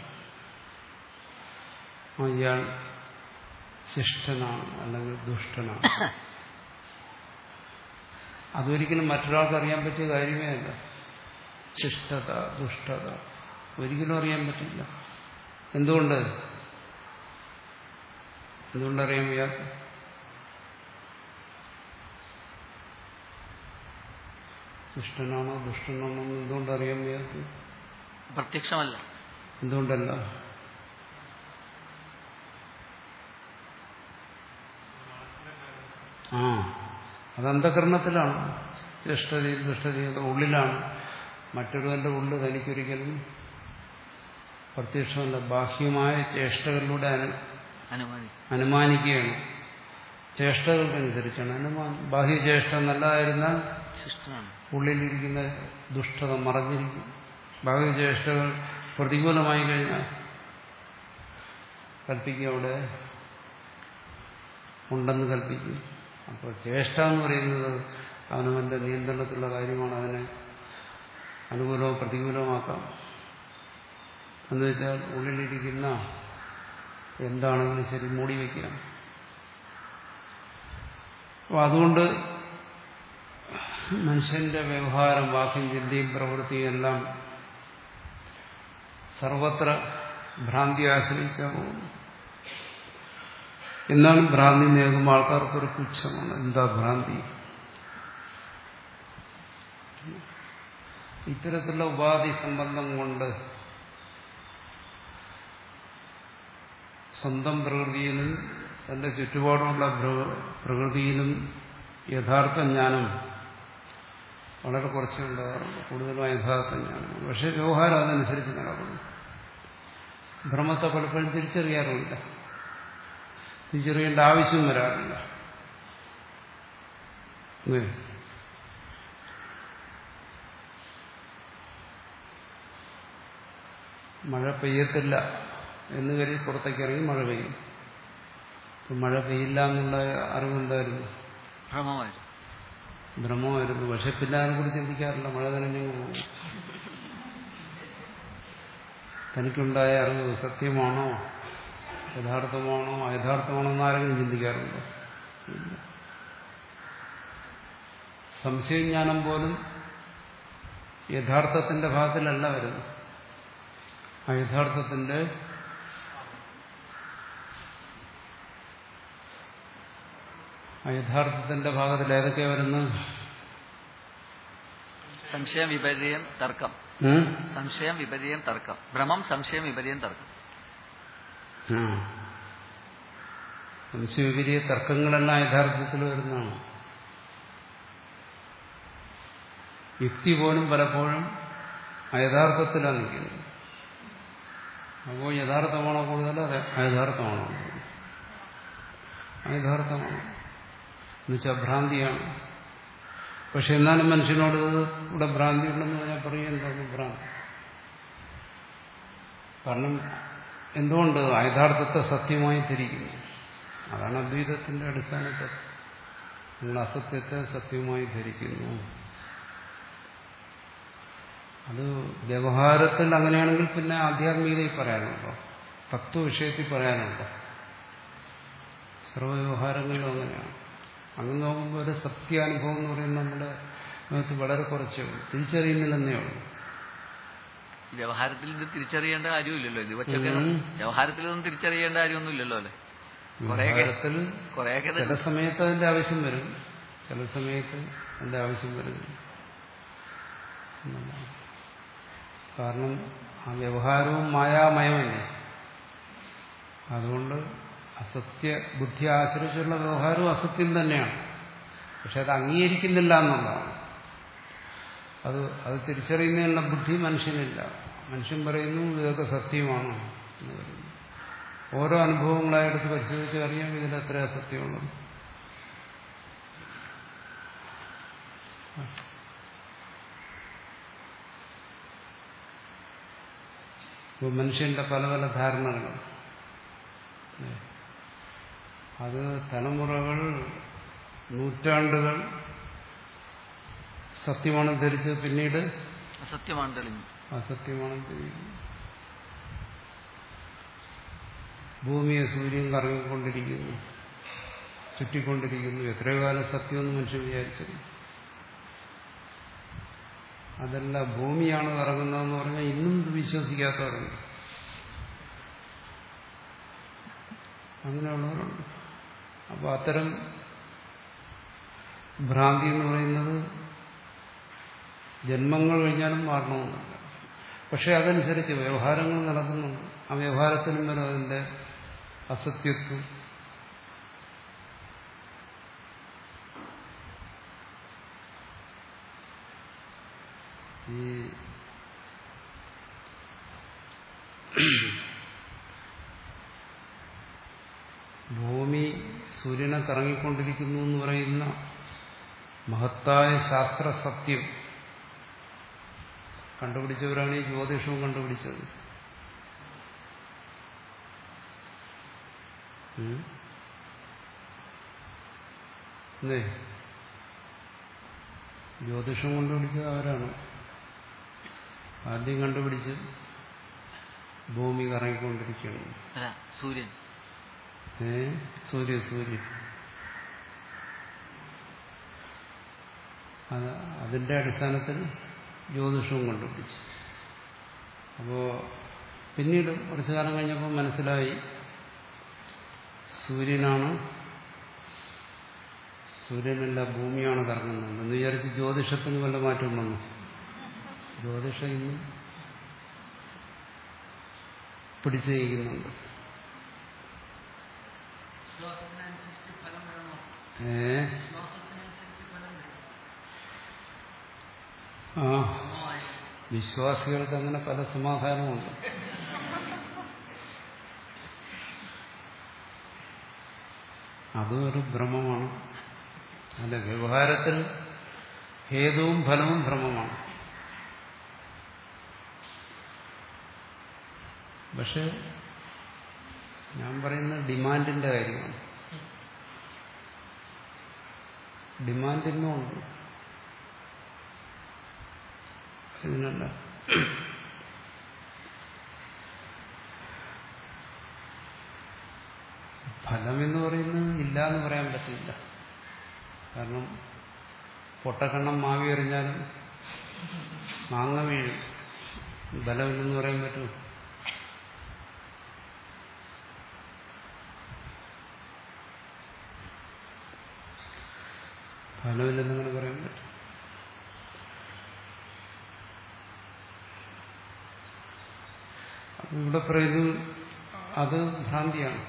ആ, ഇയാൾ ശിഷ്ടനാണ് അല്ലെങ്കിൽ ദുഷ്ടനാണ് അതൊരിക്കലും മറ്റൊരാൾക്ക് അറിയാൻ പറ്റിയ കാര്യമേ അല്ല ശിഷ്ടത ദുഷ്ടത ഒരിക്കലും അറിയാൻ പറ്റില്ല എന്തുകൊണ്ട് എന്തുകൊണ്ടറിയാൻ വയ്യാത്ത ശിഷ്ടനാണോ ദുഷ്ടനാണോ എന്ന് എന്തുകൊണ്ടറിയാൻ വയ്യാത്ത പ്രത്യക്ഷമല്ല എന്തുകൊണ്ടല്ല ആ അത് അന്ധകരണത്തിലാണ് ദുഷ്ടതയും ദുഷ്ടതയൊക്കെ ഉള്ളിലാണ് മറ്റൊരുവന്റെ ഉള്ളിൽ തനിക്കൊരിക്കലും പ്രത്യക്ഷമല്ല ബാഹ്യമായ ചേഷ്ടകളിലൂടെ അനു അനുമാനി അനുമാനിക്കുകയാണ് ചേഷ്ടകൾക്കനുസരിച്ചാണ് അനുമാനം ബാഹ്യചേഷ്ട നല്ലതായിരുന്നാൽ ശിഷ്ടനാണ് ഉള്ളിലിരിക്കുന്ന ദുഷ്ടത മറഞ്ഞിരിക്കും ബാഹ്യചേഷ്ടകൾ പ്രതികൂലമായി കഴിഞ്ഞാൽ കൽപ്പിക്കും അവിടെ ഉണ്ടെന്ന് കൽപ്പിക്കും അപ്പോൾ ചേഷ്ട എന്ന് പറയുന്നത് അവനവന്റെ നിയന്ത്രണത്തിലുള്ള കാര്യമാണ് അതിനെ അനുകൂലമോ പ്രതികൂലമാക്കാം എന്ന് വെച്ചാൽ ഉള്ളിലിരിക്കുന്ന എന്താണെങ്കിലും ശരി മൂടി വയ്ക്കാം അപ്പോൾ അതുകൊണ്ട് മനുഷ്യന്റെ വ്യവഹാരം വാക്കും ചിന്തയും പ്രവൃത്തിയും എല്ലാം സർവത്ര ഭ്രാന്തി ആശ്രയിച്ചാ പോകുന്നു എന്നാലും ഭ്രാന്തി നേകുമ്പോൾ ആൾക്കാർക്കൊരു പുച്ഛമാണ് എന്താ ഭ്രാന്തി ഇത്തരത്തിലുള്ള ഉപാധി സംബന്ധം കൊണ്ട് സ്വന്തം പ്രകൃതിയിലും തന്റെ ചുറ്റുപാടുമുള്ള പ്രകൃതിയിലും യഥാർത്ഥ ജ്ഞാനം വളരെ കുറച്ചേ ഉണ്ടാകാറുള്ളൂ കൂടുതലും യഥാർത്ഥ ജ്ഞാനം പക്ഷെ വ്യവഹാരം അതനുസരിച്ച് നടക്കുന്നു ഭ്രമത്തെ പലപ്പോഴും തിരിച്ചറിയാറുമില്ല തിരിച്ചറിയേണ്ട ആവശ്യവും വരാറില്ല ഇല്ലേ? മഴ പെയ്യത്തില്ല എന്ന് കരുതി പുറത്തേക്ക് ഇറങ്ങി മഴ പെയ്യും ഇപ്പം മഴ പെയ്യില്ല എന്നുള്ള അറിവ് എന്തായിരുന്നു ഭ്രമമായിരുന്നു ഭ്രമമായിരുന്നു പക്ഷെ പിന്നെ അതിനെക്കുറിച്ച് ചിന്തിക്കാറില്ല മഴ നനഞ്ഞങ്ങ് പോകും തനിക്കുണ്ടായ അറിവ് സത്യമാണോ യഥാർത്ഥമാണോ അയഥാർത്ഥമാണോ എന്ന് ആരെങ്കിലും ചിന്തിക്കാറുണ്ടോ ഇല്ല. സംശയജ്ഞാനം പോലും യഥാർത്ഥത്തിന്റെ ഭാഗത്തിലല്ല വരുന്നത് ആ യഥാർത്ഥത്തിന്റെ ആ യഥാർത്ഥത്തിന്റെ ഭാഗത്തിൽ ഏതൊക്കെ വരുന്നത് സംശയം വിപര്യം തർക്കം ഉം? സംശയം വിപര്യം തർക്കം ഭ്രമം സംശയം വിപര്യം തർക്കം ആ. സംശയവിപരീയ തർക്കങ്ങളെല്ലാം യഥാർത്ഥത്തിൽ വരുന്നതാണ് യുക്തി പോലും പലപ്പോഴും അയഥാർത്ഥത്തിലാണ് നിൽക്കുന്നത് അപ്പോൾ യഥാർത്ഥമാണോ കൂടുതൽ അതെ അയഥാർത്ഥമാണോ കൂടുതൽ? അയഥാർത്ഥമാണ് എന്നുവെച്ചാൽ ഭ്രാന്തിയാണ് പക്ഷെ എന്നാലും മനുഷ്യനോട് ഇവിടെ ഭ്രാന്തി ഉണ്ടെന്ന് പറഞ്ഞാൽ പറയും എന്താണ് ഭ്രാന്തി കാരണം എന്തുകൊണ്ട് യഥാർത്ഥത്തെ സത്യമായി ധരിക്കുന്നു അതാണ് അദ്വൈതത്തിന്റെ അടിസ്ഥാനത്തിൽ നിങ്ങൾ അസത്യത്തെ സത്യമായി ധരിക്കുന്നു അത് വ്യവഹാരത്തിൽ അങ്ങനെയാണെങ്കിൽ പിന്നെ ആധ്യാത്മികതയിൽ പറയാനുണ്ടോ തത്വവിഷയത്തിൽ പറയാനുണ്ടോ സർവ്വവ്യവഹാരങ്ങളിലും അങ്ങനെയാണ് അങ്ങനെ നോക്കുമ്പോൾ ഒരു സത്യാനുഭവം എന്ന് പറയുന്നത് നമ്മുടെ ലോകത്ത് വളരെ കുറച്ചേ ഉള്ളൂ തിരിച്ചറിയുന്നില്ലെന്നേ ഉള്ളൂ വ്യവഹാരത്തിൽ ഇത് തിരിച്ചറിയേണ്ട കാര്യമില്ലല്ലോ ഇത് വച്ചൊക്കെ ഉം. വ്യവഹാരത്തിൽ ഇതൊന്നും തിരിച്ചറിയേണ്ട കാര്യമൊന്നുമില്ലല്ലോ അല്ലെ കുറേയൊക്കെ വ്യവഹാരത്തിൽ കുറേയൊക്കെ ഇത് ചില സമയത്ത് അതിന്റെ ആവശ്യം വരും ചില സമയത്ത് അതിന്റെ ആവശ്യം വരുന്നില്ല എന്നുള്ളതാണ്. കാരണം ആ വ്യവഹാരവും മായാമയമല്ലേ അതുകൊണ്ട് അസത്യ ബുദ്ധി ആശ്രയിച്ചുള്ള വ്യവഹാരവും അസത്യം തന്നെയാണ് പക്ഷെ അത് അംഗീകരിക്കുന്നില്ല എന്നുള്ളതാണ് അത് അത് തിരിച്ചറിയുന്നതിനുള്ള ബുദ്ധി മനുഷ്യനില്ല മനുഷ്യൻ പറയുന്നു ഇതൊക്കെ സത്യമാണോ എന്ന് പറയുന്നു ഓരോ അനുഭവങ്ങളായെടുത്ത് പരിശോധിച്ച് അറിയാം ഇതിൽ എത്ര അസത്യമുള്ളത് ഇപ്പോൾ മനുഷ്യന്റെ പല പല ധാരണകൾ അത് തലമുറകൾ നൂറ്റാണ്ടുകൾ സത്യമാണ് ധരിച്ച് പിന്നീട് അസത്യമാണ് തെളിഞ്ഞു അസത്യമാണ് ധരിക്കുന്നത് ഭൂമിയെ സൂര്യൻ കറങ്ങിക്കൊണ്ടിരിക്കുന്നു ചുറ്റിക്കൊണ്ടിരിക്കുന്നു എത്രയോ കാലം സത്യമെന്ന് മനുഷ്യൻ വിചാരിച്ചത് അതല്ല ഭൂമിയാണ് കറങ്ങുന്നതെന്ന് പറഞ്ഞാൽ ഇന്നും ഇത് വിശ്വസിക്കാത്തവരുണ്ട് അങ്ങനെയുള്ളവരുണ്ട് അപ്പോൾ അത്തരം ഭ്രാന്തി എന്ന് പറയുന്നത് ജന്മങ്ങൾ കഴിഞ്ഞാലും മാറണമെന്നില്ല പക്ഷെ അതനുസരിച്ച് വ്യവഹാരങ്ങൾ നടക്കുന്നുണ്ട് ആ വ്യവഹാരത്തിനും വരെ അതിന്റെ അസത്യത്വം ഈ ഭൂമി സൂര്യനെ കറങ്ങിക്കൊണ്ടിരിക്കുന്നു എന്ന് പറയുന്ന മഹത്തായ ശാസ്ത്ര സത്യം കണ്ടുപിടിച്ചവരാണ് ഈ ജ്യോതിഷവും കണ്ടുപിടിച്ചത് ഉം? അല്ലേ ജ്യോതിഷം കണ്ടുപിടിച്ചത് അവരാണ് ആദ്യം കണ്ടുപിടിച്ച് ഭൂമി കറങ്ങിക്കൊണ്ടിരിക്കുകയാണ് അല്ല സൂര്യൻ ഏ സൂര്യ സൂര്യ അത് അതിന്റെ അടിസ്ഥാനത്തിൽ ജ്യോതിഷവും കണ്ടുപിടിച്ചു അപ്പോൾ പിന്നീട് കുറച്ചു കാലം കഴിഞ്ഞപ്പോൾ മനസ്സിലായി സൂര്യനാണ് സൂര്യനല്ല ഭൂമിയാണ് കറങ്ങുന്നത് എന്ന് വിചാരിച്ച് ജ്യോതിഷത്തിന് വല്ല മാറ്റം വന്നു ജ്യോതിഷം ഇന്നും പിടിച്ചു നീക്കുന്നുണ്ട് വിശ്വാസത്തിനനുസരിച്ച് ഫലം വരണോ ഏ വിശ്വാസത്തിനനുസരിച്ച് ഫലം വരും ആ ബ്രഹ്മമായി വിശ്വാസികൾക്ക് അങ്ങനെ പല സമാധാനമുണ്ട് അതും ഒരു ഭ്രമമാണ് അല്ല വ്യവഹാരത്തിൽ ഹേതുവും ഫലവും ഭ്രമമാണ് പക്ഷെ ഞാൻ പറയുന്നത് ഡിമാൻഡിന്റെ കാര്യമാണ് ഡിമാൻഡ് ഇന്നും ഉണ്ട് ഇതിനല്ല ഫലം എന്ന് പറയുന്നത് ഇല്ല എന്ന് പറയാൻ പറ്റില്ല കാരണം പൊട്ടക്കണ്ണം മാവി എറിഞ്ഞാലും മാങ്ങ വീഴും ബലമില്ലെന്ന് പറയാൻ പറ്റുമോ ഫലമില്ലെന്നങ്ങനെ പറയാൻ പറ്റും അപ്പൊ ഇവിടെ പറയുന്നത് അത് ഭ്രാന്തിയാണ്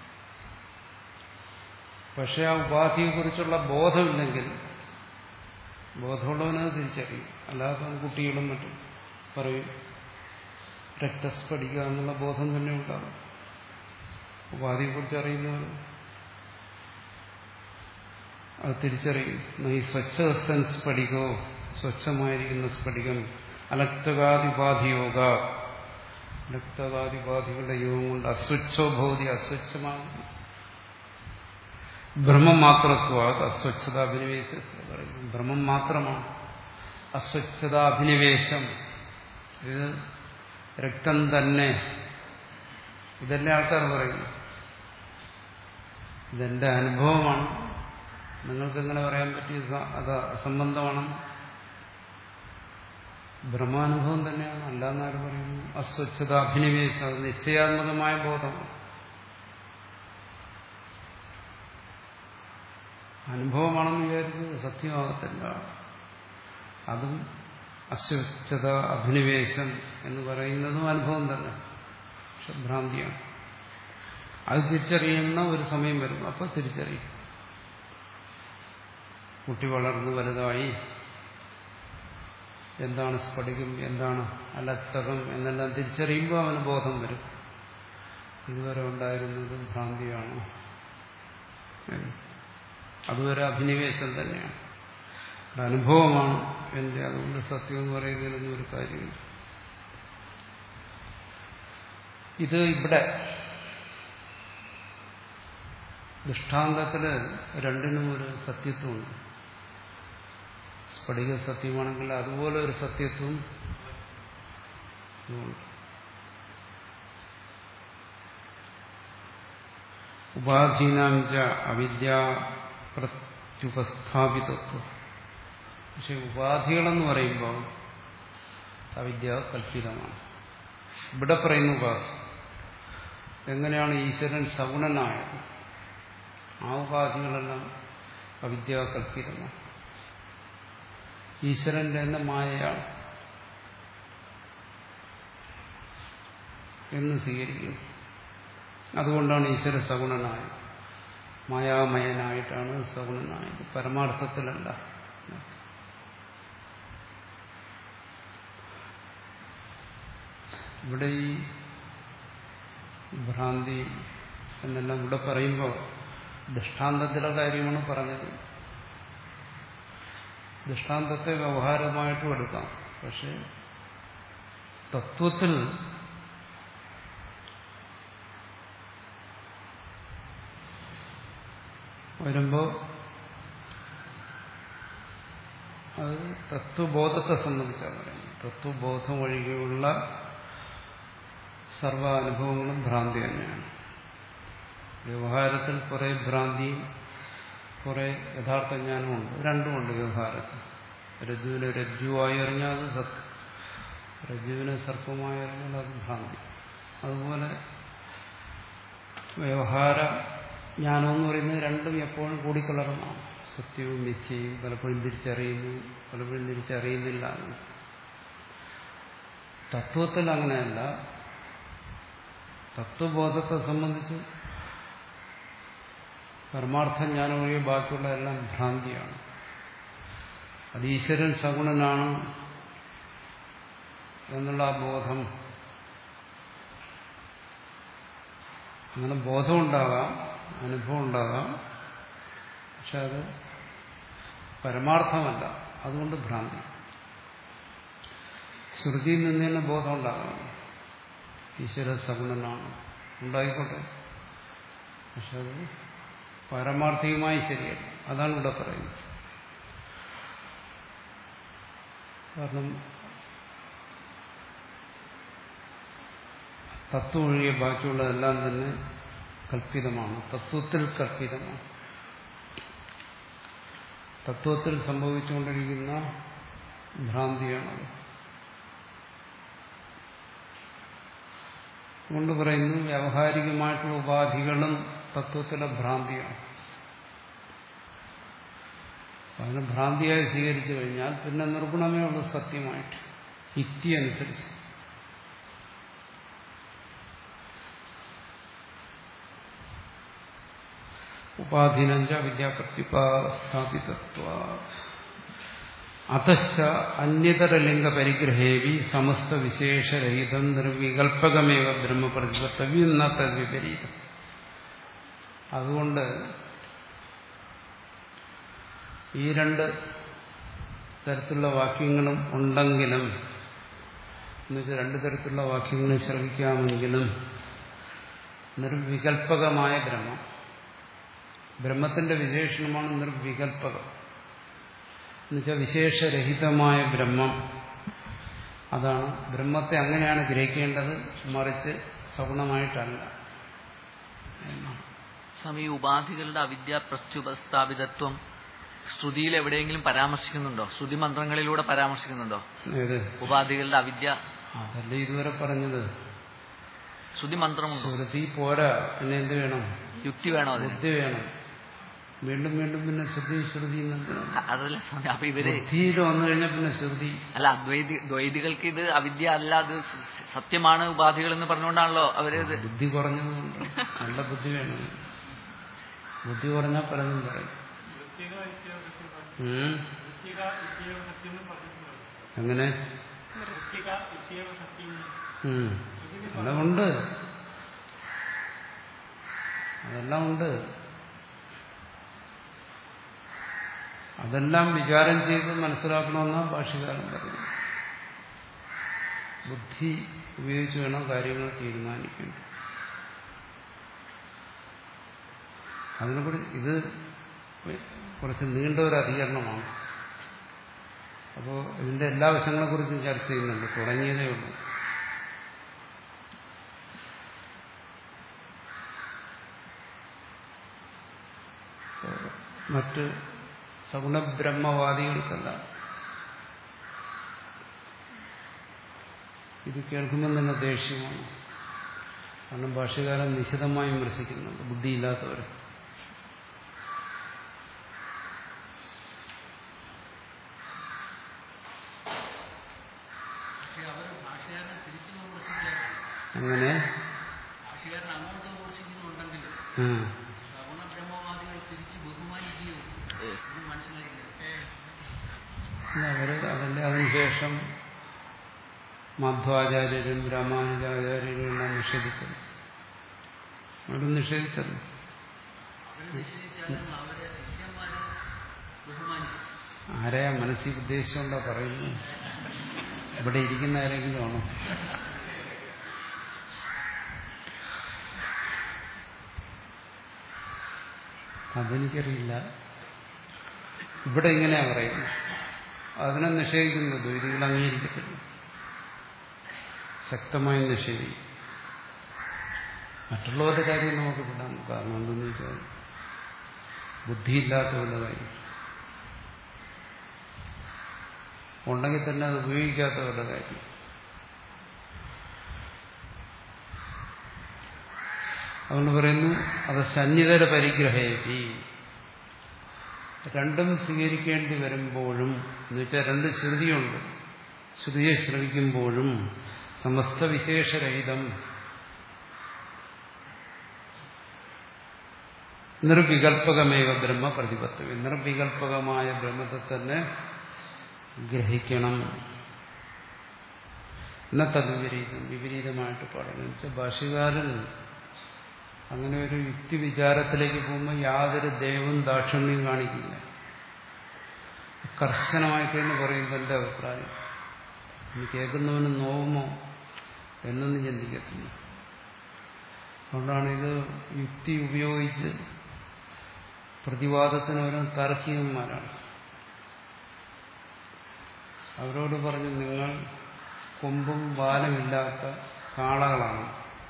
പക്ഷെ ആ ഉപാധിയെക്കുറിച്ചുള്ള ബോധമില്ലെങ്കിൽ ബോധമുള്ളവനത് തിരിച്ചറിയും അല്ലാതെ കുട്ടികളും മറ്റും പറയും രക്തസ്ഫടിക്കുക എന്നുള്ള ബോധം തന്നെ ഉണ്ടാകും ഉപാധിയെക്കുറിച്ച് അറിയുന്നവർ അത് തിരിച്ചറിയും ഈ സ്വച്ഛ സെൻസ് സ്ഫടികോ സ്വച്ഛമായിരിക്കുന്ന സ്ഫടികം അലക്തകാതിപാധിയോഗ ലക്തകാതിപാധികളുടെ യോഗം കൊണ്ട് അസ്വച്ഛോ ഭൗതി അസ്വച്ഛമാണ് ഭ്രമം മാത്രത്വ അസ്വച്ഛത അഭിനിവേശ പറയുന്നു ഭ്രമം മാത്രമാണ് അസ്വച്ഛത അഭിനിവേശം ഇത് രക്തം തന്നെ ഇതെന്നെ ആൾക്കാർ പറയുന്നു ഇതെന്റെ അനുഭവമാണ് നിങ്ങൾക്ക് എങ്ങനെ പറയാൻ പറ്റി അത് അസംബന്ധമാണ് ബ്രഹ്മാനുഭവം തന്നെയാണ് അല്ലാന്നാര് പറയുന്നു അസ്വച്ഛത അഭിനിവേശം അത് നിശ്ചയാത്മകമായ ബോധമാണ് അനുഭവമാണെന്ന് വിചാരിച്ചത് സത്യമാകത്തില്ല അതും അസ്വച്ഛത അഭിനിവേശം എന്ന് പറയുന്നതും അനുഭവം തന്നെ പക്ഷെ ഭ്രാന്തിയാണ് അത് തിരിച്ചറിയുന്ന ഒരു സമയം വരും അപ്പോൾ തിരിച്ചറിയും കുട്ടി വളർന്ന് വലുതായി എന്താണ് സ്ഫടികം എന്താണ് അലക്തകം എന്നെല്ലാം തിരിച്ചറിയുമ്പോൾ അവന് ബോധം വരും ഇതുവരെ ഉണ്ടായിരുന്നത് ഭ്രാന്തിയാണ് അതുവരെ അഭിനിവേശം തന്നെയാണ് ഒരു അനുഭവമാണ് എന്റെ അതുകൊണ്ട് സത്യം എന്ന് പറയുന്നതിലൊന്നും ഒരു കാര്യമില്ല ഇത് ഇവിടെ ദൃഷ്ടാന്തത്തില് രണ്ടിനും ഒരു സത്യത്വമുണ്ട് സ്ഫടിക സത്യമാണെങ്കിൽ അതുപോലെ ഒരു സത്യത്വം ഇതുമുണ്ട് ഉപാധീനാഞ്ച അവിദ്യ പ്രത്യുപസ്ഥാപിതത്വം പക്ഷെ ഉപാധികളെന്ന് പറയുമ്പോൾ അവിദ്യ കൽപ്പിതമാണ് ഇവിടെ പറയുന്ന ഉപാധി എങ്ങനെയാണ് ഈശ്വരൻ സഗുണനായത് ആ ഉപാധികളെല്ലാം അവിദ്യ കൽപ്പിതമാണ് ഈശ്വരന്റെ തന്നെ മായയാണ് എന്ന് സ്വീകരിക്കുന്നു അതുകൊണ്ടാണ് ഈശ്വര സഗുണനായത് മായാമയനായിട്ടാണ് സഗുണനായത് പരമാർത്ഥത്തിലല്ല ഇവിടെ ഈ ഭ്രാന്തി എന്നെല്ലാം ഇവിടെ പറയുമ്പോൾ ദൃഷ്ടാന്തത്തിലെ കാര്യമാണ് പറഞ്ഞത് ദൃഷ്ടാന്തത്തെ വ്യവഹാരമായിട്ടും എടുക്കാം പക്ഷെ തത്വത്തിൽ വരുമ്പോൾ അത് തത്വബോധത്തെ സംബന്ധിച്ചാണ് പറയുന്നത് തത്വബോധം ഒഴികെയുള്ള സർവ അനുഭവങ്ങളും ഭ്രാന്തി തന്നെയാണ് വ്യവഹാരത്തിൽ കുറെ ഭ്രാന്തിയും കുറെ യഥാർത്ഥ ജ്ഞാനമുണ്ട് രണ്ടുമുണ്ട് വ്യവഹാരത്തിൽ രജ്ജുവിനെ രജ്ജുവായി അറിഞ്ഞാൽ അത് സത്യം രജ്ജുവിനെ സർപ്പമായി അറിഞ്ഞാൽ അത് ഭ്രാന്തി അതുപോലെ വ്യവഹാര ജ്ഞാനം എന്ന് പറയുന്നത് രണ്ടും എപ്പോഴും കൂടിക്കലർന്നാണ് സത്യവും മിഥ്യയും പലപ്പോഴും തിരിച്ചറിയുന്നു പലപ്പോഴും തിരിച്ചറിയുന്നില്ല എന്ന്. തത്വത്തിൽ അങ്ങനെയല്ല തത്വബോധത്തെ സംബന്ധിച്ച് പരമാർത്ഥ ജ്ഞാനം ഒഴികെ ബാക്കിയുള്ള എല്ലാം ഭ്രാന്തിയാണ് അത് ഈശ്വരൻ സഗുണനാണ് എന്നുള്ള ആ ബോധം അങ്ങനെ ബോധമുണ്ടാകാം അനുഭവം ഉണ്ടാകാം പക്ഷെ അത് പരമാർത്ഥമല്ല അതുകൊണ്ട് ഭ്രാന്തി ശ്രുതിയിൽ നിന്ന് തന്നെ ബോധം ഉണ്ടാകാം ഈശ്വര സഗുണനാണ് ഉണ്ടായിക്കോട്ടെ പക്ഷെ അത് പാരമാർത്ഥികമായി ശരിയല്ല അതാണ് ഇവിടെ പറയുന്നത് കാരണം തത്വം ഒഴികെ ബാക്കിയുള്ളതെല്ലാം തന്നെ കൽപ്പിതമാണ് തത്വത്തിൽ കൽപ്പിതമാണ് തത്വത്തിൽ സംഭവിച്ചുകൊണ്ടിരിക്കുന്ന ഭ്രാന്തിയാണത് അതുകൊണ്ട് പറയുന്നു വ്യാവഹാരികമായിട്ടുള്ള ഉപാധികളും തത്വത്തിലെ ഭ്രാന്തിയാണ് അതിനെ ഭ്രാന്തിയായി സ്വീകരിച്ചു കഴിഞ്ഞാൽ പിന്നെ നിർഗുണമേ ഉള്ളൂ സത്യമായിട്ട് യുക്തി അനുസരിച്ച് ഉപാധീനഞ്ച വിദ്യാപ്രത്യുപാസ്ഥാപിതത്വ അതശ്ച അന്യതരലിംഗ പരിഗ്രഹേവി സമസ്ത വിശേഷരഹിതം നിർവികൽപകമേവ ബ്രഹ്മപ്രതിപത്തവ്യം എന്ന തദ്വിപരീതം അതുകൊണ്ട് ഈ രണ്ട് തരത്തിലുള്ള വാക്യങ്ങളും ഉണ്ടെങ്കിലും എന്നുവെച്ചാൽ രണ്ടു തരത്തിലുള്ള വാക്യങ്ങൾ ശ്രമിക്കാമെങ്കിലും നിർവികൽപകമായ ബ്രഹ്മം ബ്രഹ്മത്തിന്റെ വിശേഷണമാണ് നിർവികൽപകം എന്നുവെച്ചാൽ വിശേഷരഹിതമായ ബ്രഹ്മം അതാണ് ബ്രഹ്മത്തെ അങ്ങനെയാണ് ഗ്രഹിക്കേണ്ടത് മറിച്ച് സഗുണമായിട്ടല്ല എന്നാണ് സ്വാമി ഈ ഉപാധികളുടെ അവിദ്യ പ്രസ്തുപസ്ഥാപിതത്വം ശ്രുതിയിൽ എവിടെയെങ്കിലും പരാമർശിക്കുന്നുണ്ടോ ശ്രുതി മന്ത്രങ്ങളിലൂടെ പരാമർശിക്കുന്നുണ്ടോ ഏത് ഉപാധികളുടെ അവിദ്യ അതല്ലേ ഇതുവരെ പറഞ്ഞത് ശ്രുതി മന്ത്രമുണ്ടോ ശ്രുതി പോരാ പിന്നെ എന്ത് വേണം യുക്തി വേണോ അതിന് ബുദ്ധി വേണം വീണ്ടും വീണ്ടും പിന്നെ ശ്രുതി ശ്രുതി എന്നെന്തിനാണ് അ- അതല്ല സ്വാമി അപ്പൊ ഇവര് ബുദ്ധിയിൽ വന്നു കഴിഞ്ഞാൽ പിന്നെ ശ്രുതി അല്ല അദ്വൈതി ദ്വൈതികൾക്ക് ഇത് അവിദ്യ അല്ല അത് സ- സത്യമാണ് ഉപാധികൾ എന്ന് പറഞ്ഞുകൊണ്ടാണല്ലോ അവര് ഇത് ബുദ്ധി കുറഞ്ഞതുകൊണ്ട് നല്ല ബുദ്ധി വേണം ബുദ്ധി കുറഞ്ഞാൽ പലതും പറയും ഉം. എങ്ങനെ ഉം. എല്ലാം ഉണ്ട് അതെല്ലാം ഉണ്ട് അതെല്ലാം വിചാരം ചെയ്ത് മനസ്സിലാക്കണമെന്നാണ് ഭാഷകാരൻ പറയുന്നത് ബുദ്ധി ഉപയോഗിച്ച് വേണം കാര്യങ്ങൾ തീരുമാനിക്കേണ്ടത് അതിനെക്കുറിച്ച് ഇത് കുറച്ച് നീണ്ട ഒരു അധികരണമാണ് അപ്പോൾ ഇതിന്റെ എല്ലാ വശങ്ങളെക്കുറിച്ചും ചർച്ച ചെയ്യുന്നുണ്ട് തുടങ്ങിയതേ ഉള്ളൂ മറ്റ് സഗുണബ്രഹ്മവാദികൾക്കല്ല ഇത് കേൾക്കുമ്പോൾ തന്നെ ദേഷ്യമാണ് കാരണം ഭാഷകാരൻ നിശിതമായി വിമർശിക്കുന്നുണ്ട് ബുദ്ധിയില്ലാത്തവർ പക്ഷെ അവർ ഭാഷകാരനെ തിരിച്ചു വിമർശിക്കുകയാണ് അങ്ങനെ ഭാഷകാരൻ അങ്ങോട്ട് വിമർശിക്കുന്നുണ്ടെങ്കിൽ ആ, സഗുണ ബ്രഹ്മവാദികൾ തിരിച്ച് ബഹുമാനിക്കുകയോ ഇത് മനസ്സിലായില്ല അവര് അതിന്റെ അതിനുശേഷം മധ്വാചാര്യരും രാമാനുജാചാര്യരും എല്ലാം നിഷേധിച്ചത് അവരും നിഷേധിച്ചത് അവരെ നിഷേധിച്ചാലും അവരെ ശിഷ്യന്മാരെ ബഹുമാനിക്കും ആരെയാ മനസ്സിൽ ഉദ്ദേശിച്ചുകൊണ്ടാ പറയുന്നു ഇവിടെ ഇരിക്കുന്ന ആരെങ്കിലും ആണോ അതെനിക്കറിയില്ല ഇവിടെ ഇങ്ങനെയാ പറയുന്നത് അതിനെ നിഷേധിക്കുന്നു ദ്വൈതികൾ അംഗീകരിക്കത്തില്ല ശക്തമായി നിഷേധിക്കും മറ്റുള്ളവരുടെ കാര്യം നമുക്ക് വിടാം കാരണം എന്തെന്ന് വെച്ചാൽ ബുദ്ധിയില്ലാത്തവരുടെ കാര്യം ഉണ്ടെങ്കിൽ തന്നെ അത് ഉപയോഗിക്കാത്തവരുടെ കാര്യം അതുകൊണ്ട് പറയുന്നു അത് സന്നിധര പരിഗ്രഹേതി രണ്ടും സ്വീകരിക്കേണ്ടി വരുമ്പോഴും എന്ന് വെച്ചാൽ രണ്ട് ശ്രുതിയുണ്ട് ശ്രുതിയെ ശ്രവിക്കുമ്പോഴും സമസ്ത വിശേഷരഹിതം നിർവികൽപകമേവ ബ്രഹ്മ പ്രതിപത്വം നിർവികൽപകമായ ബ്രഹ്മത്തെ തന്നെ ഗ്രഹിക്കണം ഇന്നത്തെ വിപരീതം വിപരീതമായിട്ട് പാടണം വെച്ചാൽ ഭാഷ്യകാരൻ അങ്ങനെ ഒരു യുക്തി വിചാരത്തിലേക്ക് പോകുമ്പോൾ യാതൊരു ദൈവവും ദാക്ഷിണ്യം കാണിക്കില്ല കർശനമായിട്ട് എന്ന് പറയുമ്പോൾ എൻ്റെ അഭിപ്രായം ഇനി കേൾക്കുന്നവന് നോവുമോ എന്നൊന്നും ചിന്തിക്കത്തില്ല അതുകൊണ്ടാണ് ഇത് യുക്തി ഉപയോഗിച്ച് പ്രതിവാദത്തിന് ഓരോ താർക്കികന്മാരാണ് അവരോട് പറഞ്ഞു നിങ്ങൾ കൊമ്പും ബാലമില്ലാത്ത കാളകളാണ്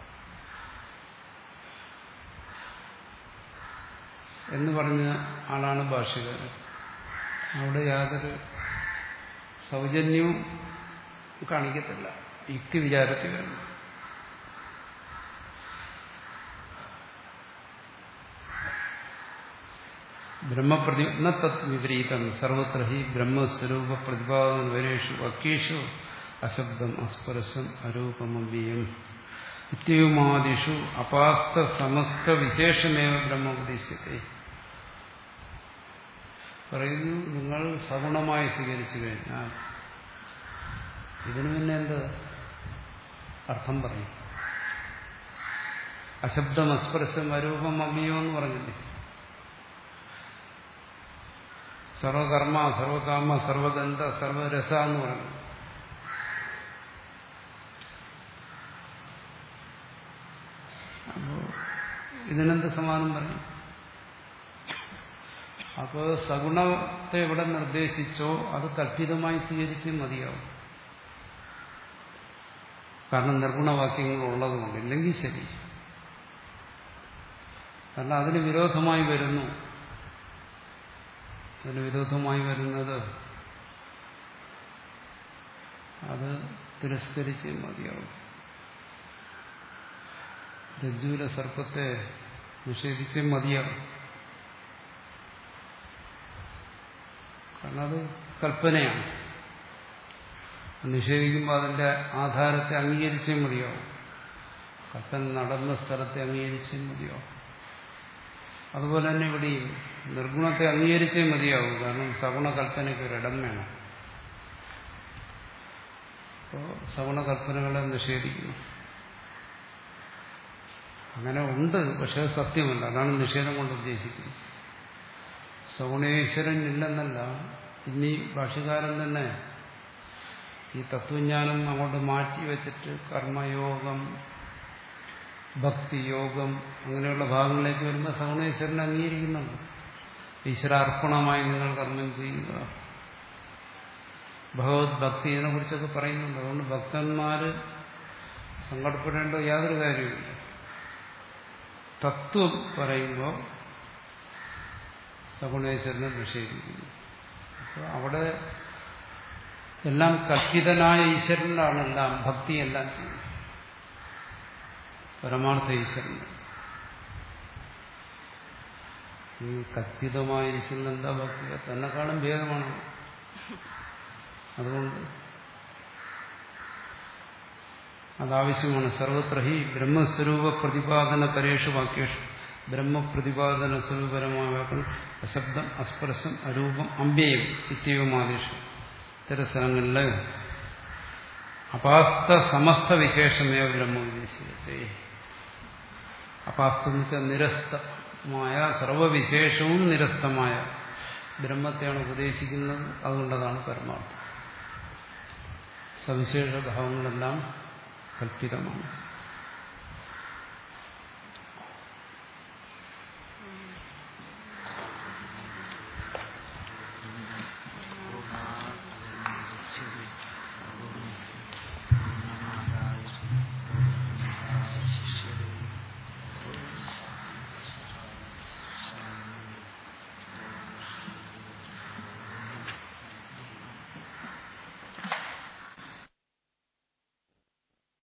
എന്ന് പറഞ്ഞ ആളാണ് ഭാഷകാരൻ അവിടെ യാതൊരു സൗജന്യവും കാണിക്കത്തില്ല യുക്തി വിചാരത്തിൽ വരുന്നു ബ്രഹ്മപ്രതി ന തത് വിപരീതം സർവത്ര ഹി ബ്രഹ്മസ്വരൂപ പ്രതിപാദന വരേഷു വാക്യേഷു അശബ്ദം അസ്പർശം അരൂപമവ്യം ഇത്യവുമാദിഷു അപാസ്ത സമസ്ത വിശേഷമേവ ബ്രഹ്മ ഉപദേശത്തെ പറയുന്നു നിങ്ങൾ സഗുണമായി സ്വീകരിച്ചു കഴിഞ്ഞാൽ ഇതിനു പിന്നെ എന്ത് അർത്ഥം പറയും അശബ്ദം അസ്പർശം അരൂപം അവ്യോ എന്ന് പറഞ്ഞില്ലേ സർവകർമ്മ സർവകാമ സർവഗന്ധ സർവരസ എന്ന് പറഞ്ഞു അപ്പോ ഇതിനെന്ത് സമാനം പറയും അപ്പോൾ സഗുണത്തെ എവിടെ നിർദ്ദേശിച്ചോ അത് കല്പിതമായി സ്വീകരിച്ചേ മതിയാവും കാരണം നിർഗുണവാക്യങ്ങൾ ഉള്ളതുകൊണ്ട് ഇല്ലെങ്കിൽ ശരി കാരണം അതിന് വിരോധമായി വരുന്നു അതിന് വിരോധമായി വരുന്നത് അത് തിരസ്കരിച്ചേ മതിയാവും രജ്ജുവിലെ സർപ്പത്തെ നിഷേധിച്ചേ മതിയാവും കാരണം അത് കൽപ്പനയാണ് നിഷേധിക്കുമ്പോൾ അതിന്റെ ആധാരത്തെ അംഗീകരിച്ചേ മതിയാവും കൽപ്പന നടന്ന സ്ഥലത്തെ അംഗീകരിച്ചേ മതിയാവും അതുപോലെ തന്നെ ഇവിടെയും നിർഗുണത്തെ അംഗീകരിച്ചേ മതിയാവും കാരണം സഗുണ കൽപ്പനയ്ക്ക് ഒരിടം വേണം അപ്പോൾ സഗുണ കൽപ്പനകളെ നിഷേധിക്കുന്നു അങ്ങനെ ഉണ്ട് പക്ഷെ അത് സത്യമല്ല അതാണ് നിഷേധം കൊണ്ട് ഉദ്ദേശിക്കുന്നത് സഗുണേശ്വരൻ ഇല്ലെന്നല്ല ഇനി ഭാഷകാരൻ തന്നെ ഈ തത്വജ്ഞാനം അങ്ങോട്ട് മാറ്റി വെച്ചിട്ട് കർമ്മയോഗം ഭക്തിയോഗം അങ്ങനെയുള്ള ഭാഗങ്ങളിലേക്ക് വരുമ്പോൾ സഗുണേശ്വരനെ അംഗീകരിക്കുന്നുണ്ട് ഈശ്വരാർപ്പണമായി നിങ്ങൾ കർമ്മം ചെയ്യുക ഭഗവത് ഭക്തി ഇതിനെ കുറിച്ചൊക്കെ പറയുന്നുണ്ട് അതുകൊണ്ട് ഭക്തന്മാര് സങ്കടപ്പെടേണ്ട യാതൊരു കാര്യമില്ല തത്വം പറയുമ്പോൾ സഗുണേശ്വരനെ നിഷേധിക്കുന്നു അപ്പോൾ അവിടെ എല്ലാം കൽപ്പിതനായ ഈശ്വരനാണ് എല്ലാം ഭക്തിയെല്ലാം ചെയ്യുന്നത് പരമാർത്ഥ ഈശ്വരൻ ഈ കൽപ്പിതമായ ഈശ്വരൻ എന്താ ഭക്തി തന്നെക്കാളും ഭേദമാണ് അതുകൊണ്ട് അതാവശ്യമാണ് സർവത്ര ഹി ബ്രഹ്മസ്വരൂപ പ്രതിപാദന പരേഷു വാക്യേഷു ബ്രഹ്മപ്രതിപാദന സ്വരൂപരമായ വാക്കുകൾ അശബ്ദം അസ്പർശം അരൂപം അമ്പേയം ഇത്യവുമാദേശം ഇത്തരം സ്ഥലങ്ങളിൽ അപാസ്ത സമസ്ത വിശേഷമേവ ബ്രഹ്മവിശേഷത്തെ അപാസ്ത എന്ന് വെച്ചാൽ നിരസ്തമായ സർവവിശേഷവും നിരസ്തമായ ബ്രഹ്മത്തെയാണ് ഉപദേശിക്കുന്നത് അതുകൊണ്ടതാണ് പരമാർത്ഥം സവിശേഷ ഭാവങ്ങളെല്ലാം കൽപ്പിതമാണ്